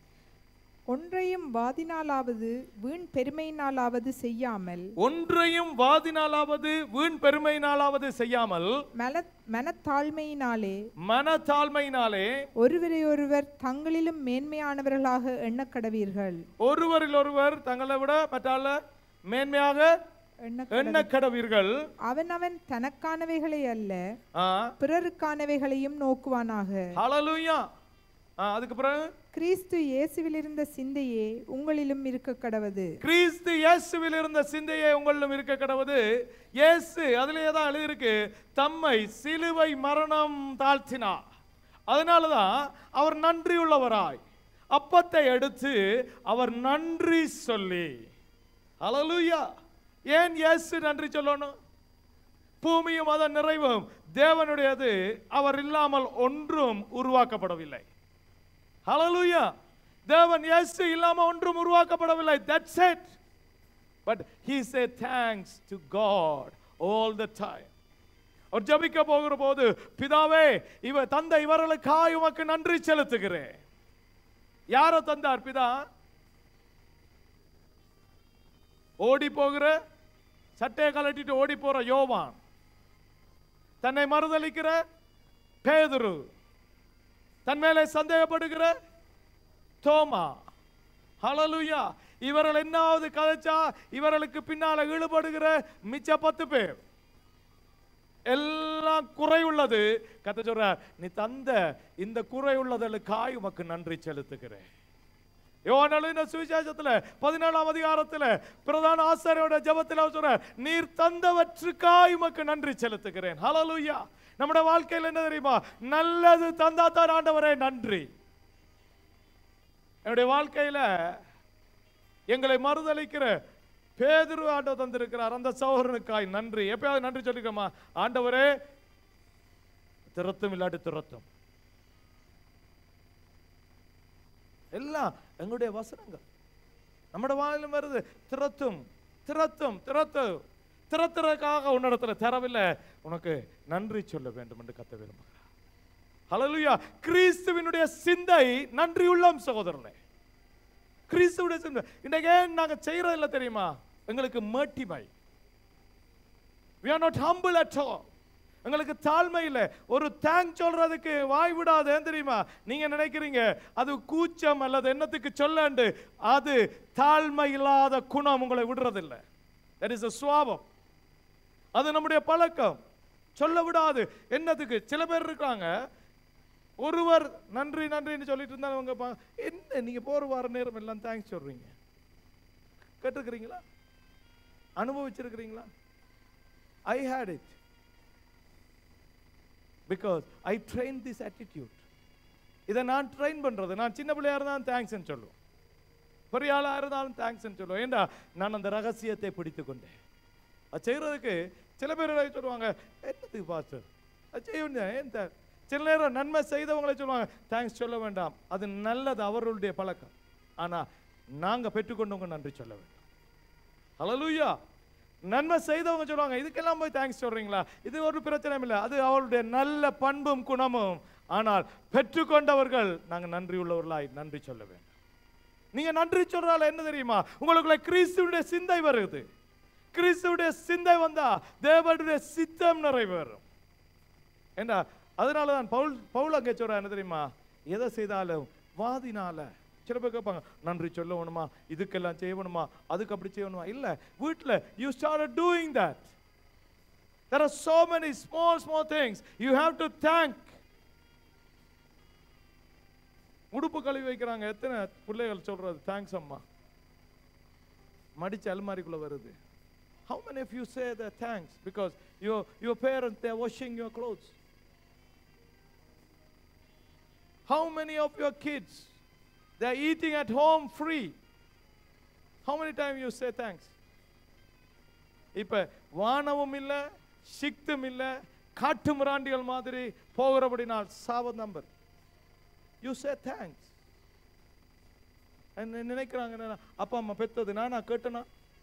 ஒன்றையும் வாதினாலாவது வீண் பெருமையினாலாவது செய்யாமல் ஒன்றையும் வாதினாலாவது வீண் பெருமையினாலாவது செய்யாமல் மன மனத்தாழ்மையினாலே மனத்தாழ்மையினாலே ஒருவரையொருவர் தங்களிலும் மேன்மையானவர்களாக எண்ணக்கடவீர்கள் ஒருவரில் ஒருவர் தங்களை விட மற்றால மேன்மையாக எண்ணக்கடவீர்கள். எண்ணக்கடவீர்கள் அவனவன் தனக்கானவைகளை அல்ல ஆ பிறருக்கானவைகளையும் நோக்குவானாக ஹalleluya ஆ அதுக்கு பிறகு கிறிஸ்து இயேசுவில் இருந்த சிந்தையே உங்களிலும் இருக்க கடவது கிறிஸ்து இயேசுவில் இருந்த சிந்தையே உங்களிலும் இருக்க கடவுது இயேசு அதிலேயே தான் எழுதியிருக்கு தம்மை சிலுவை மரணம் தாழ்த்தினார் அதனால தான் அவர் நன்றியுள்ளவராய் அப்பத்தை எடுத்து அவர் நன்றி சொல்லி ஹalleluya ஏன் இயேசு நன்றி சொல்லணும் பூமியும் அதன் நிறைவும் தேவனுடையது அவர் இல்லாமல் ஒன்றும் உருவாக்கப்படவில்லை ஹalleluya தேவன் இயேசு இல்லாம ஒன்றும் உருவாக்கப்படவில்லை that's it but he said thanks to god all the time அவர் ஜெபிக்க போகிற போது பிதாவே இவ தந்த இவர்களுக்காய் உமக்கு நன்றி செலுத்துகிறேன் யாரை தந்தார் பிதா ஓடி போகிற சட்டையை கலட்டிட்டு ஓடி போற யோவான் தன்னை மறுதலிக்கிற பேதுரு தன் மேலே சந்தேகப்படுகிற தோமா ஹalleluya இவர்கள் என்னாவது கதைச்சா இவர்களுக்கு பின்னால ஈடுபடுகிற மிச்ச பத்து பேர் எல்லாம் குறை உள்ளது கத்த சொல்றார் நீ தந்த இந்த குறை உள்ளதற்காய் உமக்கு நன்றி செலுத்துகிறேன் யோவான் எழுதின சுவிசேஷத்துல பதினேழாம் அதிகாரத்துல பிரதான ஆசாரியோட ஜெபத்துல அவர் சொல்றார் நீர் தந்தவற்றுக்காய் உமக்கு நன்றி செலுத்துகிறேன் ஹalleluya நம்முடைய வாழ்க்கையில் என்ன தெரியுமா நல்லது தந்தா தான் ஆண்டவரே நன்றி என்னுடைய வாழ்க்கையில எங்களை மறுதளிக்கிற பேதுரு ஆண்டவர் தந்திருக்கிறார் அந்த சகோதரனுக்காய் நன்றி எப்பயாவது நன்றி சொல்லிக்கிறோமா ஆண்டவரே திறத்தும் இல்லாட்டி திறத்தும் எல்லாம் எங்களுடைய வசனங்கள் நம்முடைய வாயிலும் வருது திறத்தும் திறத்தும் திறத்து திறத்துறதுக்காக உன்னிடத்துல தரவில்லை உனக்கு நன்றி சொல்ல வேண்டும் என்று கத்த விரும்புகிறார் ஹalleluya கிறிஸ்துவினுடைய சிந்தை நன்றியுள்ளம் சகோதரனே கிறிஸ்துவுடைய சிந்தை இன்னைக்கு ஏன் நாங்க செய்யறதில்ல தெரியுமா எங்களுக்கு மேட்டிமை we are not humble at all எங்களுக்கு தாழ்மை இல்லை ஒரு தேங்க் சொல்றதுக்கு வாய் விடாது ஏன் தெரியுமா நீங்க நினைக்கிறீங்க அது கூச்சம் அல்லது என்னத்துக்கு சொல்லண்டு அது தாழ்மை இல்லாத குணம் உங்களை விடுறதில்லை தட் இஸ் a சுவாபம் அது நம்முடைய பழக்கம் சொல்ல விடாது என்னத்துக்கு சில பேர் இருக்காங்க ஒருவர் நன்றி நன்றின்னு சொல்லிட்டு இருந்தாலும் அவங்க பா- என்ன நீங்க போற வார நேரம் எல்லாம் தேங்க்ஸ் சொல்றீங்க கேட்டிருக்கிறீங்களா அனுபவிச்சிருக்கிறீங்களா I hate it because I train this attitude இதை நான் ட்ரெயின் பண்றது நான் சின்ன பிள்ளையா இருந்தாலும் தேங்க்ஸ்ன்னு சொல்லுவேன் பெரிய ஆளா இருந்தாலும் தேங்க்ஸ்ன்னு சொல்லுவேன் ஏண்டா நான் அந்த ரகசியத்தை பிடித்து கொண்டேன் அது செய்யறதுக்கு சில பேர் என்ன சொல்லுவாங்க என்னது பாஸ்டர் அது செய்ய வேண்டியது ஏன் thank- சில நேரம் நன்மை செய்தவங்களை சொல்லுவாங்க தேங்க்ஸ் சொல்ல வேண்டாம் அது நல்லது அவர்களுடைய பழக்கம் ஆனா நாங்க பெற்றுக்கொண்டவங்க நன்றி சொல்ல வேண்டும் ஹalleluya நன்மை செய்தவங்க சொல்லுவாங்க இதுக்கெல்லாம் போய் தேங்க்ஸ் சொல்றீங்களா இது ஒரு பிரச்சனையும் இல்லை அது அவருடைய நல்ல பண்பும் குணமும் ஆனால் பெற்றுக்கொண்டவர்கள் நாங்க நன்றி உள்ளவர்களாய் நன்றி சொல்ல வேண்டும் நீங்க நன்றி சொல்றால என்ன தெரியுமா உங்களுக்குள்ள கிறிஸ்துவுடைய சிந்தை வருது கிறிஸ்துவுடைய சிந்தை வந்தா தேவனுடைய சித்தம் நிறைவேறும் ஏண்டா அதனால தான் பவுல் பவுல் அங்கே சொல்றா என்ன தெரியுமா எதை செய்தாலும் வாதினால சில பேர் கேட்பாங்க நன்றி சொல்ல வேணுமா இதுக்கெல்லாம் செய்யணுமா அதுக்கு அப்படி செய்யணுமா இல்ல வீட்டில் you start doing that There are so many small, small things you have to thank. உடுப்பு கழுவி வைக்கிறாங்க எத்தனை பிள்ளைகள் சொல்றது தேங்க்ஸ் அம்மா மடிச்சு அல்மாரிக்குள்ள வருது How many of you say the thanks because your your parents they're washing your clothes? How many of your kids they're eating at home free? How many times you say thanks? இப்ப வானமும் இல்ல சிக்தும் இல்ல காட்டு மிராண்டிகள் மாதிரி போகிறபடினால் சாவத் number you say thanks நினைக்கிறாங்க என்னன்னா, அப்பா அம்மா பெத்தது நானா கேட்டனா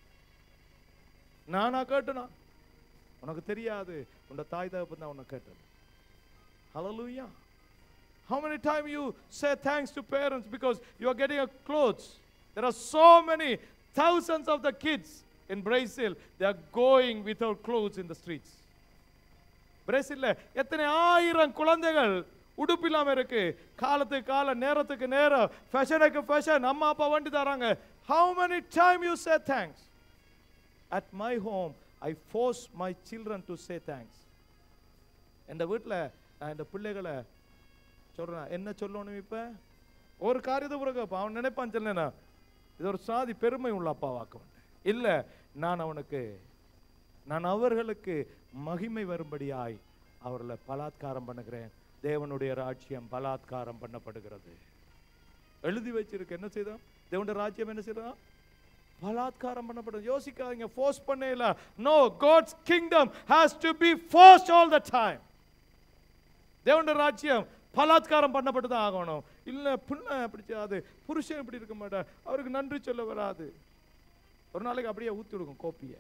நானா கேட்டனா உனக்கு தெரியாது உன் தாய் தகப்பன் தான் உன்னை கேட்டது Hallelujah. How many times you say thanks to parents because you are getting a clothes? There are so many thousands of the kids in Brazil. They are going without clothes in the streets. பிரேசில்ல எத்தனை ஆயிரம் குழந்தைகள் உடுப்பு இல்லாம இருக்கு காலத்துக்கு காலம் நேரத்துக்கு நேரம் ஃபேஷனுக்கு ஃபேஷன் அம்மா அப்பா வண்டி தராங்க how many time you say thanks at my home i force my children to say thanks என் வீட்டில் நான் இந்த பிள்ளைகளை சொல்றேன் என்ன சொல்லணும் இப்ப ஒரு காரியத்தை பிறகு அவன் நினைப்பான் சொல்லனா இது ஒரு சாதி பெருமை உள்ள அப்பாவாக்க இல்ல நான் அவனுக்கு நான் அவர்களுக்கு மகிமை வரும்படியாய் அவர்களை பலாத்காரம் பண்ணுகிறேன் தேவனுடைய ராஜ்யம் பலாத்காரம் பண்ணப்படுகிறது எழுதி வச்சிருக்கு என்ன செய்தான் தேவனுடைய ராஜ்யம் என்ன செய்தான் பலாத்காரம் பண்ணப்படுது யோசிக்காதீங்க ஃபோர்ஸ் பண்ணல no God's kingdom has to be forced all the time தேவனுடைய ராஜ்யம் பலாத்காரம் பண்ணப்பட்டு தான் ஆகணும் இல்ல பிள்ளை அப்படி செய்யாது புருஷன் இப்படி இருக்க மாட்டார் அவருக்கு நன்றி சொல்ல வராது ஒரு நாளைக்கு அப்படியே ஊத்தி விடுங்க கோப்பியை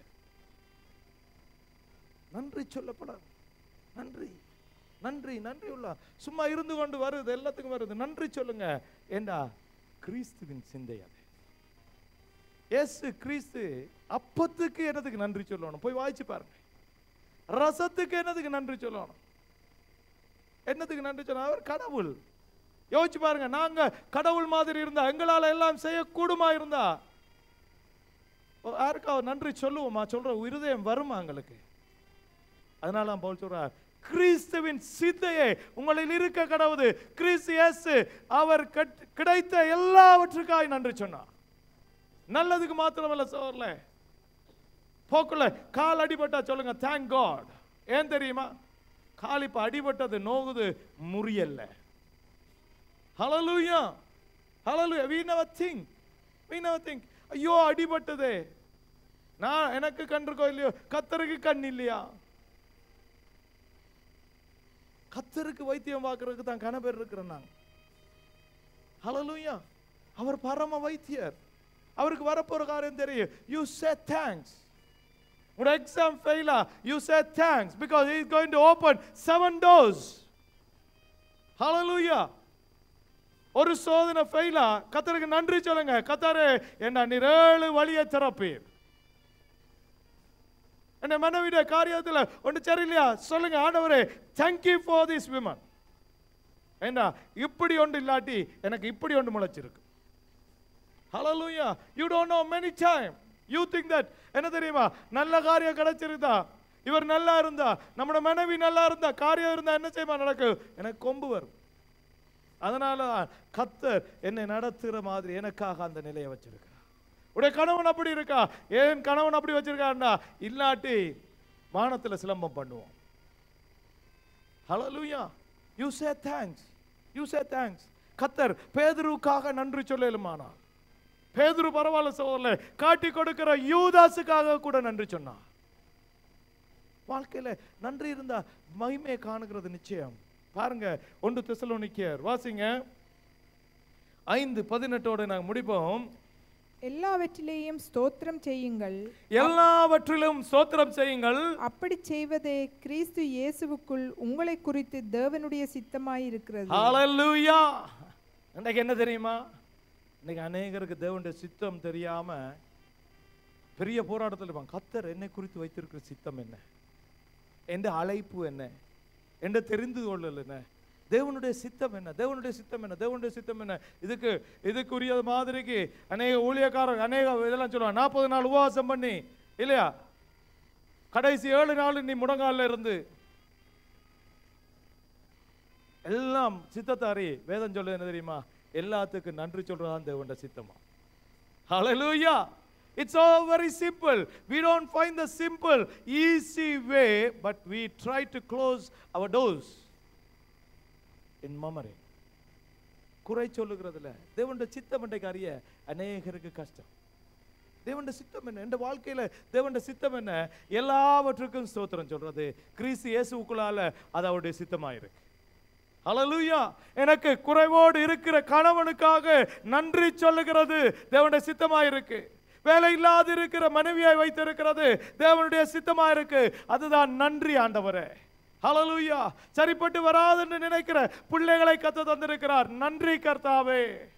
நன்றி சொல்லப்படாது நன்றி நன்றி நன்றி உள்ள சும்மா இருந்து கொண்டு வருது எல்லாத்துக்கும் வருது நன்றி சொல்லுங்க ஏண்டா கிறிஸ்துவின் சிந்தை அது இயேசு கிறிஸ்து அப்பத்துக்கு என்னதுக்கு நன்றி சொல்லணும் போய் வாய்ச்சு பாருங்க ரசத்துக்கு என்னதுக்கு நன்றி சொல்லணும் என்னத்துக்கு நன்றி சொல்லணும் அவர் கடவுள் யோசிச்சு பாருங்க நாங்க கடவுள் மாதிரி இருந்தா எங்களால எல்லாம் செய்யக்கூடுமா இருந்தா ஓ, யாருக்காவது நன்றி சொல்லுவோமா சொல்ற இருதயம் வருமா எங்களுக்கு அதனால தான் பவுல் சொல்றார் கிறிஸ்துவின் சிந்தையை உங்களில் இருக்க கடவுது கிறிஸ்து இயேசு அவர் கட்- கிடைத்த எல்லாவற்றுக்காய் நன்றி சொன்னார் நல்லதுக்கு மாத்திரமல்ல சோர்ல போக்குல கால் அடிபட்டா சொல்லுங்க தேங்க் காட் ஏன் தெரியுமா கால் இப்ப அடிபட்டது நோகுது முறியல்ல ஹalleluya ஹalleluya we never think we never think ஐயோ அடிபட்டதே நான் எனக்கு கண் இருக்கோ இல்லையோ கத்தருக்கு கண் இல்லையா கத்தருக்கு வைத்தியம் பார்க்கறதுக்கு தான் கன பேர் இருக்கிறோம் நாங்க ஹalleluya அவர் பரம வைத்தியர் அவருக்கு வரப்போற காரியம் தெரியும் யூ சே தேங்க்ஸ் உங்களோட எக்ஸாம் ஃபெயிலா you say thanks because is going to open seven doors hallelujah ஒரு சோதனை ஃபெயிலா கத்தருக்கு நன்றி சொல்லுங்க கத்தரே என்ன நிரேழு வழியை திறப்பீர் என்ன மனைவிட காரியத்துல ஒன்று சரியில்லையா சொல்லுங்க ஆண்டவரே தேங்க்யூ ஃபார் திஸ் விமன் ஏண்டா இப்படி ஒன்று இல்லாட்டி எனக்கு இப்படி ஒன்று முளைச்சிருக்கு ஹalleluya you don't know many time you think that என்ன தெரியுமா நல்ல காரியம் கிடைச்சிருந்தா இவர் நல்லா இருந்தா நம்மட மனைவி நல்லா இருந்தா காரியம் இருந்தா என்ன செய்யுமா நடக்கும் எனக்கு கொம்பு வரும் அதனால தான் கத்தர் என்னை நடத்துகிற மாதிரி எனக்காக அந்த நிலையை வச்சிருக்கிறார் உடைய கணவன் அப்படி இருக்கா ஏன் கணவன் அப்படி வச்சிருக்காருன்னா இல்லாட்டி வானத்துல சிலம்பம் பண்ணுவோம் hallelujah you say thanks you say thanks கத்தர் பேதுருவுக்காக நன்றி சொல்லலுமானார் பேதுரு பரவாயில்ல சோதரில் காட்டி கொடுக்கிற யூதாஸுக்காக கூட நன்றி சொன்னார் வாழ்க்கையில நன்றி இருந்தா மகிமையை காணுகிறது நிச்சயம் பாருங்க ஒன்று தெசலோனிக்கேயர் வாசிங்க ஐந்து பதினெட்டோட நாங்கள் முடிப்போம் எல்லாவற்றிலேயும் ஸ்தோத்திரம் செய்யுங்கள் எல்லாவற்றிலும் சோத்திரம் செய்யுங்கள் அப்படி செய்வதே கிறிஸ்து இயேசுவுக்குள் உங்களை குறித்து தேவனுடைய சித்தமாயிருக்கிறது ஹalleluya இன்னைக்கு என்ன தெரியுமா இன்னைக்கு அநேகருக்கு தேவனுடைய சித்தம் தெரியாம பெரிய போராட்டத்தில் இருப்பாங்க கத்தர் என்னை குறித்து வைத்திருக்கிற சித்தம் என்ன எந்த அழைப்பு என்ன எந்த தெரிந்து கொள்ளல் என்ன தேவனுடைய சித்தம் என்ன தேவனுடைய சித்தம் என்ன தேவனுடைய சித்தம் என்ன இதுக்கு இதுக்குரிய மாதிரிக்கு அநேக ஊழியக்காரர் அநேக இதெல்லாம் சொல்லுவாங்க நாற்பது நாள் உபவாசம் பண்ணி இல்லையா கடைசி ஏழு நாள் நீ முடங்கால இருந்து எல்லாம் சித்தத்தை அறி வேதம் சொல்லுது என்ன தெரியுமா எல்லாத்துக்கும் நன்றி சொல்றதான் தேவனுடைய சித்தமா Hallelujah. It's all very simple. We don't find the simple, easy way, but we try to close our doors in murmuring. குறை சொல்லுகிறதுல தேவனுடைய சித்தம் இன்றைக்கு அறிய அநேகருக்கு கஷ்டம் தேவனுடைய சித்தம் என்ன என் வாழ்க்கையில தேவனுடைய சித்தம் என்ன எல்லாவற்றுக்கும் ஸ்தோத்திரம் சொல்றது கிறிஸ்து இயேசுக்குள்ளால அது அவருடைய சித்தமாயிருக்கு ஹalleluya எனக்கு குறைவோடு இருக்கிற கணவனுக்காக நன்றி சொல்லுகிறது தேவனுடைய சித்தமாயிருக்கு வேலை இல்லாது இருக்கிற மனைவியாய் வைத்திருக்கிறது தேவனுடைய சித்தமாயிருக்கு அதுதான் நன்றி ஆண்டவரே ஹalleluya சரிப்பட்டு வராதுன்னு நினைக்கிற பிள்ளைகளை கத்த தந்திருக்கிறார் நன்றி கர்த்தாவே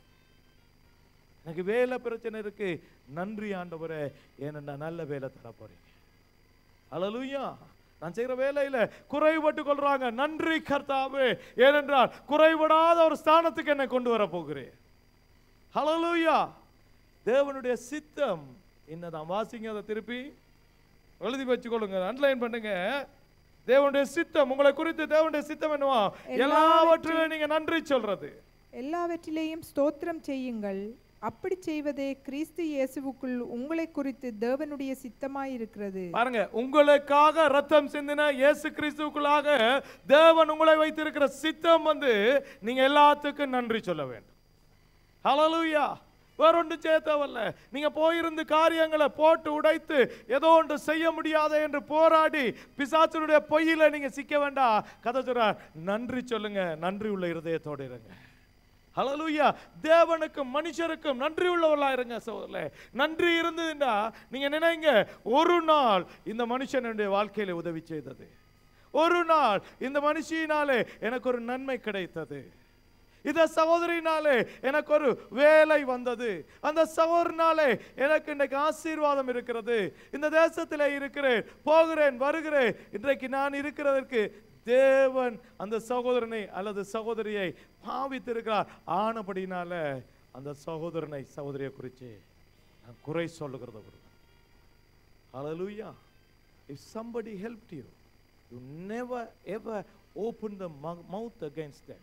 எனக்கு வேலை பிரச்சனை இருக்கு நன்றி ஆண்டவரே ஏன்னா நல்ல வேலை தர போறீங்க ஹalleluya நான் செய்கிற வேலையில குறைபட்டு கொள்றாங்க நன்றி கர்த்தாவே ஏனென்றால் குறைபடாத ஒரு ஸ்தானத்துக்கு என்னை கொண்டு வர போகிறேன் ஹalleluya தேவனுடைய சித்தம் என்னதான் வாசிங்க அதை திருப்பி எழுதி வச்சுக்கொள்ளுங்க அண்டர்லைன் பண்ணுங்க தேவனுடைய சித்தம் உங்களை குறித்து தேவனுடைய சித்தம் என்னவா எல்லாவற்றிலும் நீங்க நன்றி சொல்றது எல்லாவற்றிலேயும் ஸ்தோத்திரம் செய்யுங்கள் அப்படி செய்வதே கிறிஸ்து இயேசுவுக்குள் உங்களை குறித்து தேவனுடைய சித்தமாயிருக்கிறது பாருங்க உங்களுக்காக ரத்தம் சிந்தின இயேசு கிறிஸ்துவுக்குள்ளாக தேவன் உங்களை வைத்திருக்கிற சித்தம் வந்து நீங்க எல்லாத்துக்கும் நன்றி சொல்ல வேண்டும் ஹalleluya வேற ஒன்று செய்ய தேவையில்ல நீங்க போயிருந்து காரியங்களை போட்டு உடைத்து ஏதோ ஒன்று செய்ய முடியாத என்று போராடி பிசாசனுடைய பொய்யில நீங்க சிக்க வேண்டாம் கதை சொல்றார் நன்றி சொல்லுங்க நன்றி உள்ள இருதயத்தோடு இருங்க ஹalleluya தேவனுக்கும் மனுஷருக்கும் நன்றி உள்ளவர்களா இருங்க சோதரே நன்றி இருந்ததுன்னா நீங்க நினைங்க ஒரு நாள் இந்த மனுஷனுடைய வாழ்க்கையில உதவி செய்தது ஒரு நாள் இந்த மனுஷியினாலே எனக்கு ஒரு நன்மை கிடைத்தது இந்த சகோதரினாலே எனக்கு ஒரு வேலை வந்தது அந்த சகோதரனாலே எனக்கு இன்றைக்கு ஆசீர்வாதம் இருக்கிறது இந்த தேசத்திலே இருக்கிறேன் போகிறேன் வருகிறேன் இன்றைக்கு நான் இருக்கிறதற்கு தேவன் அந்த சகோதரனை அல்லது சகோதரியை பாவித்திருக்கிறார் ஆனபடினால அந்த சகோதரனை சகோதரியை குறித்து நான் குறை சொல்லுகிறத விடுவேன் Hallelujah. If somebody helped you, you never ever open the mou- mouth against them.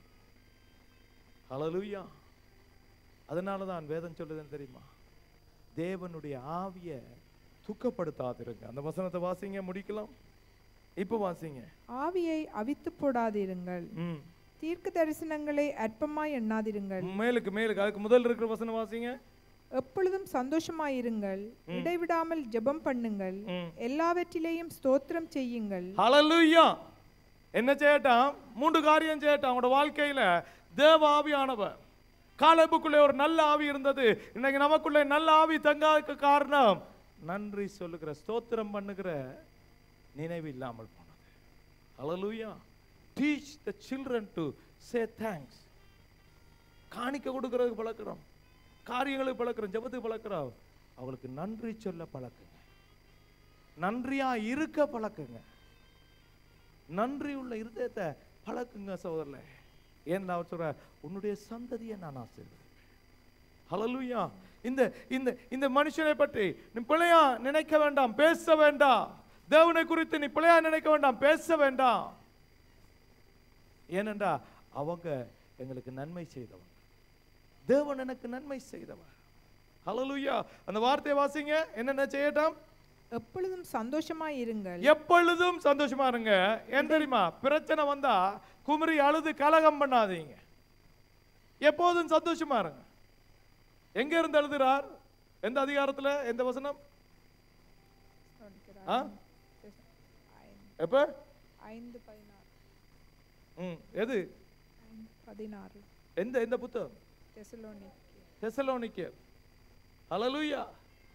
Hallelujah. அதனால தான் வேதம் சொல்லுதுன்னு தெரியுமா தேவனுடைய ஆவிய துக்கப்படுத்தாதிருங்க அந்த வசனத்தை வாசிங்க முடிக்கலாம் இப்போ வாசிங்க ஆவியை அவித்து போடாதிருங்கள் ம் தீர்க்க தரிசனங்களை அற்பமாய் எண்ணாதிருங்கள் மேலுக்கு மேலுக்கு அதுக்கு முதல்ல இருக்கிற வசனம் வாசிங்க எப்பொழுதும் சந்தோஷமாயிருங்கள் இடைவிடாமல் ஜெபம் பண்ணுங்கள் ம். எல்லாவற்றிலேயும் ஸ்தோத்திரம் செய்யுங்கள் ஹalleluya என்ன செய்யட்டான் மூன்று காரியம் செய்யட்டான் அவனோட வாழ்க்கையில தேவ ஆவியானவர் காலப்புக்குள்ளே ஒரு நல்ல ஆவி இருந்தது இன்னைக்கு நமக்குள்ளே நல்ல ஆவி தங்காததுக்கு காரணம் நன்றி சொல்லுகிற ஸ்தோத்திரம் பண்ணுகிற நினைவு இல்லாமல் போனது hallelujah teach the children to say thanks காணிக்க கொடுக்கறதுக்கு பழக்கிறோம் காரியங்களுக்கு பழக்கிறோம் ஜெபத்துக்கு பழக்கிறோம் அவங்களுக்கு நன்றி சொல்ல பழக்குங்க நன்றியா இருக்க பழக்குங்க நன்றி உள்ள இருதயத்தை பழக்குங்க சகோதரல ஏன் அவர் சொல்ற உன்னுடைய சந்ததியை நான் ஆசீர்வதிப்பேன் ஹalleluya இந்த இந்த இந்த மனுஷனை பற்றி நீ பிழையா நினைக்க வேண்டாம் பேச வேண்டாம் தேவனை குறித்து நீ பிழையா நினைக்க வேண்டாம் பேச வேண்டாம் ஏனென்றா அவங்க எங்களுக்கு நன்மை செய்தவன் தேவன் எனக்கு நன்மை செய்தவன் ஹalleluya அந்த வார்த்தையை வாசிங்க என்னென்ன செய்யட்டும் எப்பொழுதும் சந்தோஷமாய் இருங்கள் எப்பொழுதும் சந்தோஷமா இருங்க ஏன் தெரியுமா பிரச்சனை வந்தா குமரி அழுது கலகம் பண்ணாதீங்க எப்போதும் சந்தோஷமா இருங்க எங்க இருந்து எழுதுறார் எந்த அதிகாரத்துல எந்த வசனம் ஆ? எப்ப ஐந்து பதினாறு ம் எது பதினாறு எந்த எந்த புத்தகம் தெசலோனிக்கே தெசலோனிக்கேர் ஹalleluya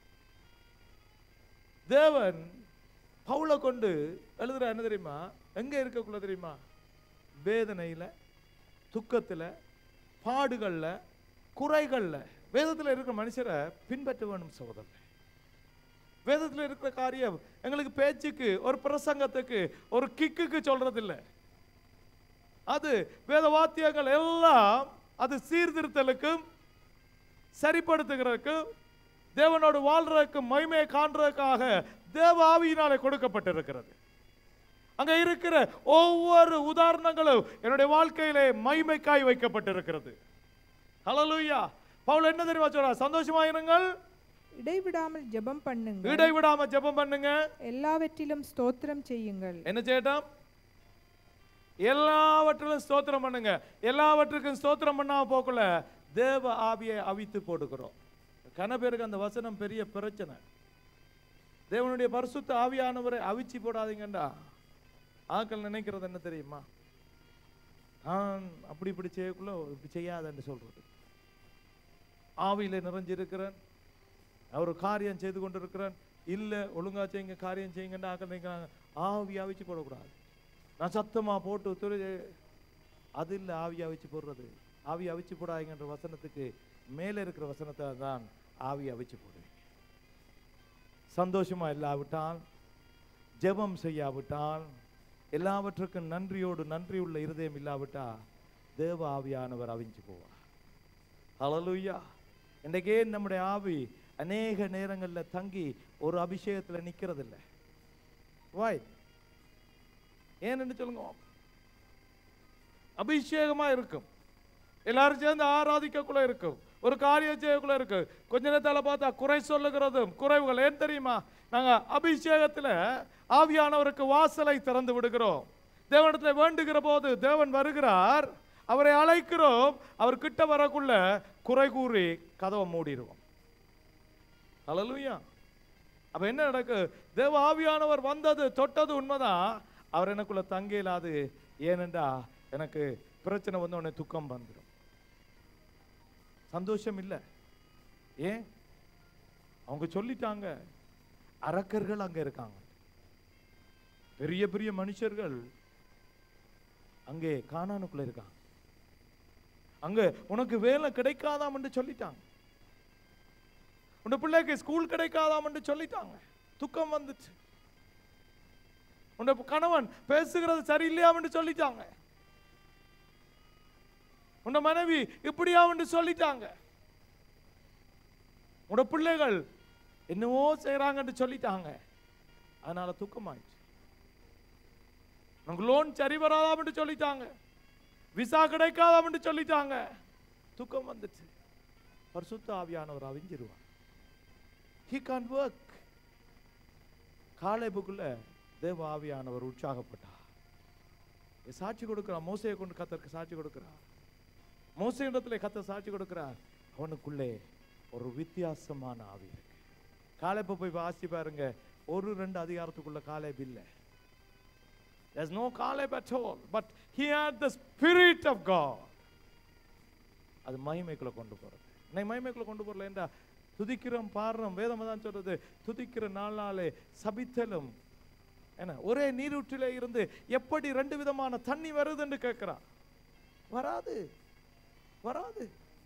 தேவன் பவுலை கொண்டு எழுதுற என்ன தெரியுமா எங்க இருக்கக்குள்ள தெரியுமா வேதனையில துக்கத்துல பாடுகள்ல குறைகள்ல வேதத்துல இருக்கிற மனுஷரை பின்பற்ற வேணும் சகோதரர் வேதத்துல இருக்கிற காரியம் எங்களுக்கு பேச்சுக்கு ஒரு பிரசங்கத்துக்கு ஒரு கிக்குக்கு சொல்றது இல்ல அது வேத வாத்தியங்கள் எல்லாம் அது சீர்திருத்தலுக்கும் சரிப்படுத்துகிறதுக்கும் தேவனோடு வாழ்றதுக்கு மகிமையை காண்றதுக்காக தேவ ஆவியினாலே கொடுக்கப்பட்டிருக்கிறது அங்க இருக்கிற ஒவ்வொரு உதாரணங்களும் என்னுடைய வாழ்க்கையிலே மகிமைக்காய் வைக்கப்பட்டிருக்கிறது ஹalleluya பவுல் என்ன தெரியுமா சொல்றார் சந்தோஷமா இருங்கள் இடைவிடாமல் ஜெபம் பண்ணுங்கள் இடைவிடாம ஜெபம் பண்ணுங்க எல்லாவற்றிலும் ஸ்தோத்திரம் செய்யுங்கள் என்ன செய்யட்டும் எல்லாவற்றிலும் ஸ்தோத்திரம் பண்ணுங்க எல்லாவற்றுக்கும் ஸ்தோத்திரம் பண்ணாம போக்குள்ள தேவ ஆவியை அவித்து போடுகிறோம் கன பேருக்கு அந்த வசனம் பெரிய பிரச்சனை தேவனுடைய பரிசுத்த ஆவியானவரை அவிச்சு போடாதீங்கண்டா ஆக்கள் நினைக்கிறது என்ன தெரியுமா நான் அப்படி இப்படி செய்யக்குள்ள இப்படி செய்யாதன்னு சொல்றது ஆவியில நிறைஞ்சிருக்கிறேன் அவர் காரியம் செய்து கொண்டிருக்கிறேன் இல்ல ஒழுங்கா செய்யுங்க காரியம் செய்யுங்கன்னு ஆக்கள் நினைக்கிறாங்க ஆவி அவிச்சு போடக்கூடாது நான் சத்தமா போட்டு துரு அது இல்ல ஆவி அவிச்சு போடுறது ஆவி அவிச்சு போடாதீங்கன்ற வசனத்துக்கு மேலே இருக்கிற வசனத்தை தான் ஆவி அவிச்சு போடுவீங்க சந்தோஷமா இல்லாவிட்டால் ஜெபம் செய்யாவிட்டால் எல்லாவற்றுக்கும் நன்றியோடு நன்றி உள்ள இருதயம் இல்லாவிட்டா தேவ ஆவியானவர் அவிஞ்சு போவார் ஹalleluya இன்றைக்கே நம்முடைய ஆவி அநேக நேரங்கள்ல தங்கி ஒரு அபிஷேகத்துல நிக்கிறது இல்லை வாய் ஏன்னு சொல்லுங்க அபிஷேகமா இருக்கும் எல்லாரும் சேர்ந்து ஆராதிக்கக்குள்ள இருக்கும் ஒரு காரியம் செய்யக்குள்ள இருக்கு கொஞ்ச நேரத்தால பார்த்தா குறை சொல்லுகிறதும் குறைவுகள் ஏன் தெரியுமா நாங்க அபிஷேகத்துல ஆவியானவருக்கு வாசலை திறந்து விடுகிறோம் தேவனிடத்துல வேண்டுகிற போது தேவன் வருகிறார் அவரை அழைக்கிறோம் அவர் கிட்ட வரக்குள்ள குறை கூறி கதவை மூடிடுவோம் ஹalleluya அப்ப என்ன நடக்கு தேவ ஆவியானவர் வந்தது தொட்டது உண்மைதான் அவர் எனக்குள்ள தங்க இயலாது ஏனென்றா எனக்கு பிரச்சனை வந்த உடனே துக்கம் வந்துடும் சந்தோஷம் இல்லை ஏன் அவங்க சொல்லிட்டாங்க அரக்கர்கள் அங்க இருக்காங்க பெரிய பெரிய மனுஷர்கள் அங்கே கானானுக்குள்ள இருக்காங்க அங்க உனக்கு வேலை கிடைக்காதாம் என்று சொல்லிட்டாங்க உன் பிள்ளைக்கு ஸ்கூல் கிடைக்காதாம் என்று சொல்லிட்டாங்க துக்கம் வந்துச்சு உன் கணவன் பேசுகிறது சரியில்லையாம் என்று சொல்லிட்டாங்க உன் மனைவி இப்படியா என்று சொல்லிட்டாங்க உன் பிள்ளைகள் என்னவோ செய்றாங்கன்னு சொல்லிட்டாங்க அதனால துக்கமாயிடுச்சு உனக்கு லோன் சரி வராதாம் என்று சொல்லிட்டாங்க விசா கிடைக்காதாம் என்று சொல்லிட்டாங்க துக்கம் வந்துச்சு பரிசுத்த ஆவியானவர் அவிஞ்சிருவார் ஹி கான் ஒர்க் காலேபுக்குள்ள தேவ ஆவியானவர் உற்சாகப்பட்டார் சாட்சி கொடுக்கிறார் மோசையை கொண்டு கத்தருக்கு சாட்சி கொடுக்கிறார் மோசை இடத்துல கத்த சாட்சி கொடுக்கிறார் அவனுக்குள்ளே ஒரு வித்தியாசமான ஆவி இருக்கு காலேப்ப போய் வாசி பாருங்க ஒரு ரெண்டு அதிகாரத்துக்குள்ள காலேப் இல்லை There's no Caleb at all, but he had the spirit of God. அது மகிமைக்குள்ள கொண்டு போறது இன்னைக்கு மகிமைக்குள்ள கொண்டு போறல என்றா துதிக்கிறோம் பாடுறோம் வேதம் தான் சொல்றது துதிக்கிற நாளாலே சபித்தலும் என்ன ஒரே நீரூற்றிலே இருந்து எப்படி ரெண்டு விதமான தண்ணி வருதுன்னு கேட்கிறான் வராது வராது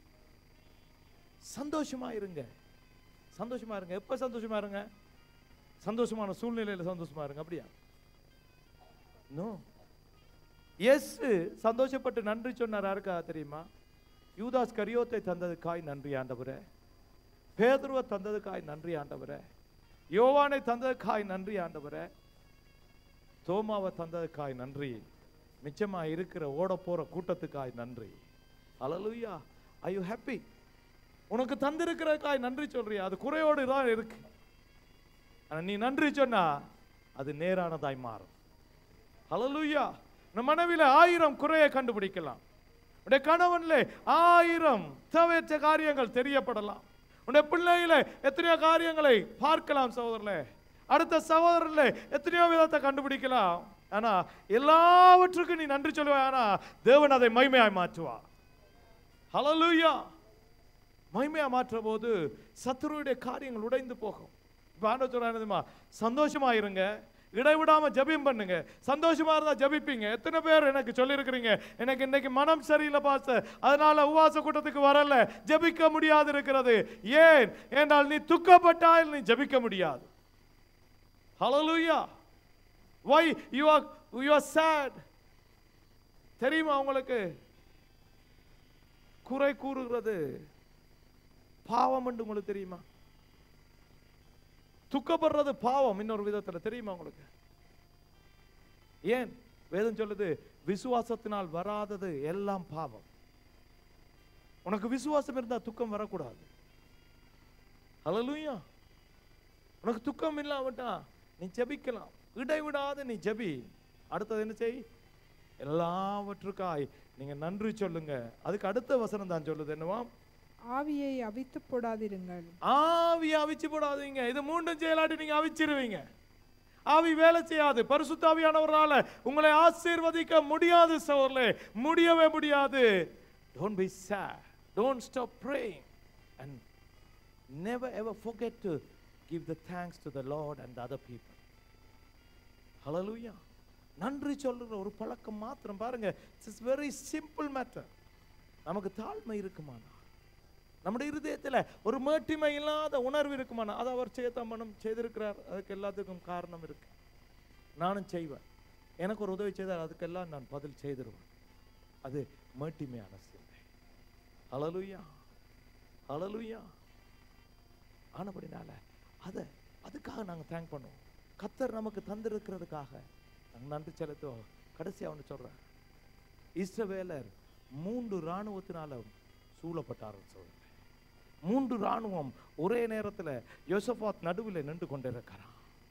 சந்தோஷமா இருங்க சந்தோஷமா இருங்க எப்ப சந்தோஷமா இருங்க சந்தோஷமான சூழ்நிலையில சந்தோஷமா இருங்க அப்படியா நோ எஸ் சந்தோஷப்பட்டு நன்றி சொன்னார் யாருக்கா தெரியுமா யூதாஸ் கரியோத்தை தந்ததுக்காய் நன்றி ஆண்டவரே பேதுருவை தந்ததுக்காய் நன்றி ஆண்டவரே யோவானை தந்ததுக்காய் நன்றி ஆண்டவரே தோமாவை தந்ததுக்காய் நன்றி மிச்சமா இருக்கிற ஓட போற கூட்டத்துக்காய் நன்றி அலலுயா ஐ யூ ஹாப்பி உனக்கு தந்திருக்கிறதுக்காய் நன்றி சொல்றியா அது குறையோடு தான் இருக்கு ஆனா நீ நன்றி சொன்னா அது நேரானதாய் மாறும் ஹalleluya நம்ம மனைவில ஆயிரம் குறையை கண்டுபிடிக்கலாம் உடைய கணவன்ல ஆயிரம் தேவையற்ற காரியங்கள் தெரியப்படலாம் உடைய பிள்ளையில எத்தனையோ காரியங்களை பார்க்கலாம் சகோதரர்களே அடுத்த சகோதரர்ல எத்தனையோ விதத்தை கண்டுபிடிக்கலாம் ஆனா எல்லாவற்றுக்கும் நீ நன்றி சொல்லுவாய் ஆனா தேவன் அதை மைமையாய் மாற்றுவா ஹalleluya மகிமையா மாற்ற போது சத்துருவுடைய காரியங்கள் உடைந்து போகும் இப்போ ஆண்டவர் சொல்றாரு தெரியுமா சந்தோஷமா இருங்க இடைவிடாம ஜெபம் பண்ணுங்க சந்தோஷமா இருந்தா ஜெபிப்பீங்க எத்தனை பேர் எனக்கு சொல்லியிருக்கிறீங்க எனக்கு இன்னைக்கு மனம் சரியில்லை பாஸ்டர் அதனால உவாச கூட்டத்துக்கு வரல ஜெபிக்க முடியாது இருக்கிறது ஏன் என்றால் நீ துக்கப்பட்டால் நீ ஜெபிக்க முடியாது ஹalleluya why you are you are sad தெரியுமா உங்களுக்கு குறை கூறுகிறது பாவம் என்று உங்களுக்கு தெரியுமா துக்கப்படுறது பாவம் இன்னொரு விதத்துல தெரியுமா உங்களுக்கு ஏன் வேதம் சொல்லுது விசுவாசத்தினால் வராதது எல்லாம் பாவம் உனக்கு விசுவாசம் இருந்தா துக்கம் வரக்கூடாது ஹalleluya உனக்கு துக்கம் இல்லாமட்டா நீ ஜெபிக்கலாம் இடைவிடாது நீ ஜெபி அடுத்தது என்ன செய் எல்லாவற்றுக்காய் நீங்க நன்றி சொல்லுங்க அதுக்கு அடுத்த வசனம் தான் சொல்லுது என்னவா ஆவியை அவித்து போடாதிருங்கள் ஆவி அவிச்சு போடாதீங்க இது மூன்றும் செயலாட்டி நீங்க அவிச்சிருவீங்க ஆவி வேலை செய்யாது பரிசுத்தாவியானவரால உங்களை ஆசீர்வதிக்க முடியாது சோர்லே முடியவே முடியாது don't be sad don't stop praying and never ever forget to give the thanks to the lord and the other people hallelujah நன்றி சொல்ற ஒரு பழக்கம் மாத்திரம் பாருங்க இட்ஸ் வெரி சிம்பிள் மேட்டர் நமக்கு தாழ்மை இருக்குமானா நம்முடைய இருதயத்துல ஒரு மேட்டிமை இல்லாத உணர்வு இருக்குமானா அதை அவர் சேத்தமனம் செய்திருக்கிறார் அதுக்கு எல்லாத்துக்கும் காரணம் இருக்கு நானும் செய்வேன் எனக்கு ஒரு உதவி செய்தால் அதுக்கெல்லாம் நான் பதில் செய்திருவேன் அது மேட்டிமையான சிந்தை அழலுயா அழலுயா ஆனபடினால அதை அதுக்காக நாங்க தேங்க் பண்ணுவோம் கத்தர் நமக்கு தந்திருக்கிறதுக்காக நாங்க நன்றி செலுத்துவோம் கடைசியா ஒன்று சொல்றேன் இஸ்ரவேலர் மூன்று இராணுவத்தினால சூழப்பட்டார்கள் சொல்றேன் மூன்று இராணுவம் ஒரே நேரத்துல யோசபாத் நடுவில் நின்று கொண்டிருக்கிறான்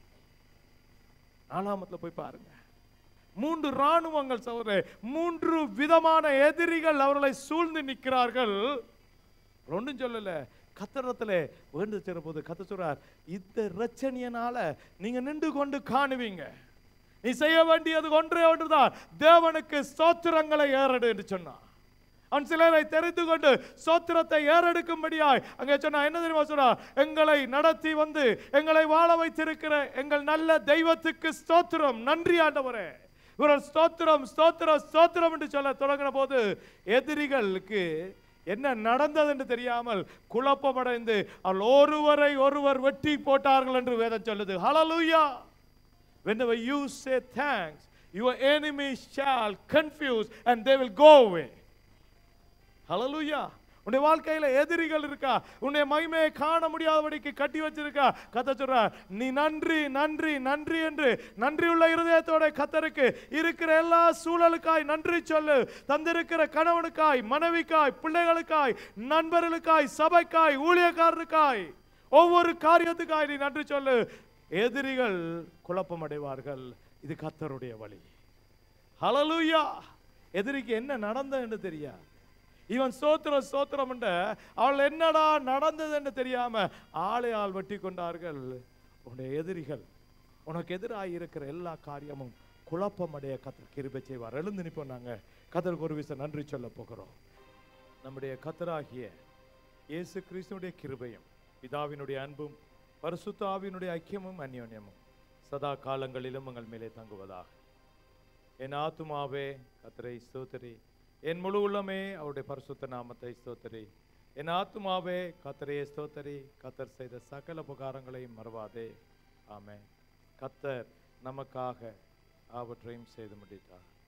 நாலாமத்துல போய் பாருங்க மூன்று இராணுவங்கள் சோதரே மூன்று விதமான எதிரிகள் அவர்களை சூழ்ந்து நிற்கிறார்கள் ஒன்றும் சொல்லல கத்தரத்துல வேண்டு சேர போது கத்த சொல்றார் இந்த ரச்சனையனால நீங்க நின்று கொண்டு காணுவீங்க நீ செய்ய வேண்டியது ஒன்றே ஒன்றுதான் தேவனுக்கு ஸ்தோத்திரங்களை ஏறடு என்று சொன்னான் அவன் சிலரை தெரிந்து கொண்டு சோத்திரத்தை ஏறெடுக்கும்படியாய் அங்கே சொன்னா என்ன தெரியுமா சொன்னா எங்களை நடத்தி வந்து எங்களை வாழ வைத்திருக்கிற எங்கள் நல்ல தெய்வத்துக்கு ஸ்தோத்திரம் நன்றி ஆண்டவரே இவர்கள் ஸ்தோத்திரம் ஸ்தோத்திரம் ஸ்தோத்திரம் என்று சொல்ல தொடங்கின போது எதிரிகளுக்கு என்ன நடந்தது என்று தெரியாமல் குழப்பமடைந்து அவள் ஒருவரை ஒருவர் வெட்டி போட்டார்கள் என்று வேதம் சொல்லுது ஹalleluya whenever you say thanks your enemies shall confuse and they will go away ஹalleluya உன்னுடைய வாழ்க்கையில எதிரிகள் இருக்கா உன்னுடைய மகிமையை காண முடியாதபடிக்கு கட்டி வச்சிருக்கா கத்த சொல்ற நீ நன்றி நன்றி நன்றி என்று நன்றியுள்ள இருதயத்தோட கத்தருக்கு இருக்கிற எல்லா சூழலுக்காய் நன்றி சொல்லு தந்திருக்கிற கணவனுக்காய் மனைவிக்காய் பிள்ளைகளுக்காய் நண்பர்களுக்காய் சபைக்காய் ஊழியக்காரருக்காய் ஒவ்வொரு காரியத்துக்காய் நீ நன்றி சொல்லு எதிரிகள் குழப்பமடைவார்கள் இது கத்தருடைய வழி ஹalleluya எதிரிக்கு என்ன நடந்ததுன்னு தெரியாது இவன் சோத்திரம் சோத்திரம் அவள் என்னடா நடந்தது என்று தெரியாம ஆளை ஆள் வெட்டி கொண்டார்கள் உன்னுடைய எதிரிகள் உனக்கு எதிராக இருக்கிற எல்லா காரியமும் குழப்பமடைய கத்தர் கிருபை செய்வார் எழுந்து நிற்போம் நாங்க கத்தருக்கு ஒரு விஷயம் நன்றி சொல்ல போகிறோம் நம்முடைய கத்தராகிய இயேசு கிறிஸ்துனுடைய கிருபையும் பிதாவினுடைய அன்பும் பரிசுத்த ஆவியினுடைய ஐக்கியமும் அந்யோன்யமும் சதா காலங்களிலும் உங்கள் மேலே தங்குவதாக என் ஆத்துமாவே கத்தரை ஸ்தோத்திரி என் முழு உள்ளமே அவருடைய பரிசுத்த நாமத்தை ஸ்தோத்திரி என் ஆத்துமாவே கத்தரையே ஸ்தோத்திரி கத்தர் செய்த சகல உபகாரங்களையும் மறவாதே ஆமென் கத்தர் நமக்காக அவற்றையும் செய்து முடித்தார்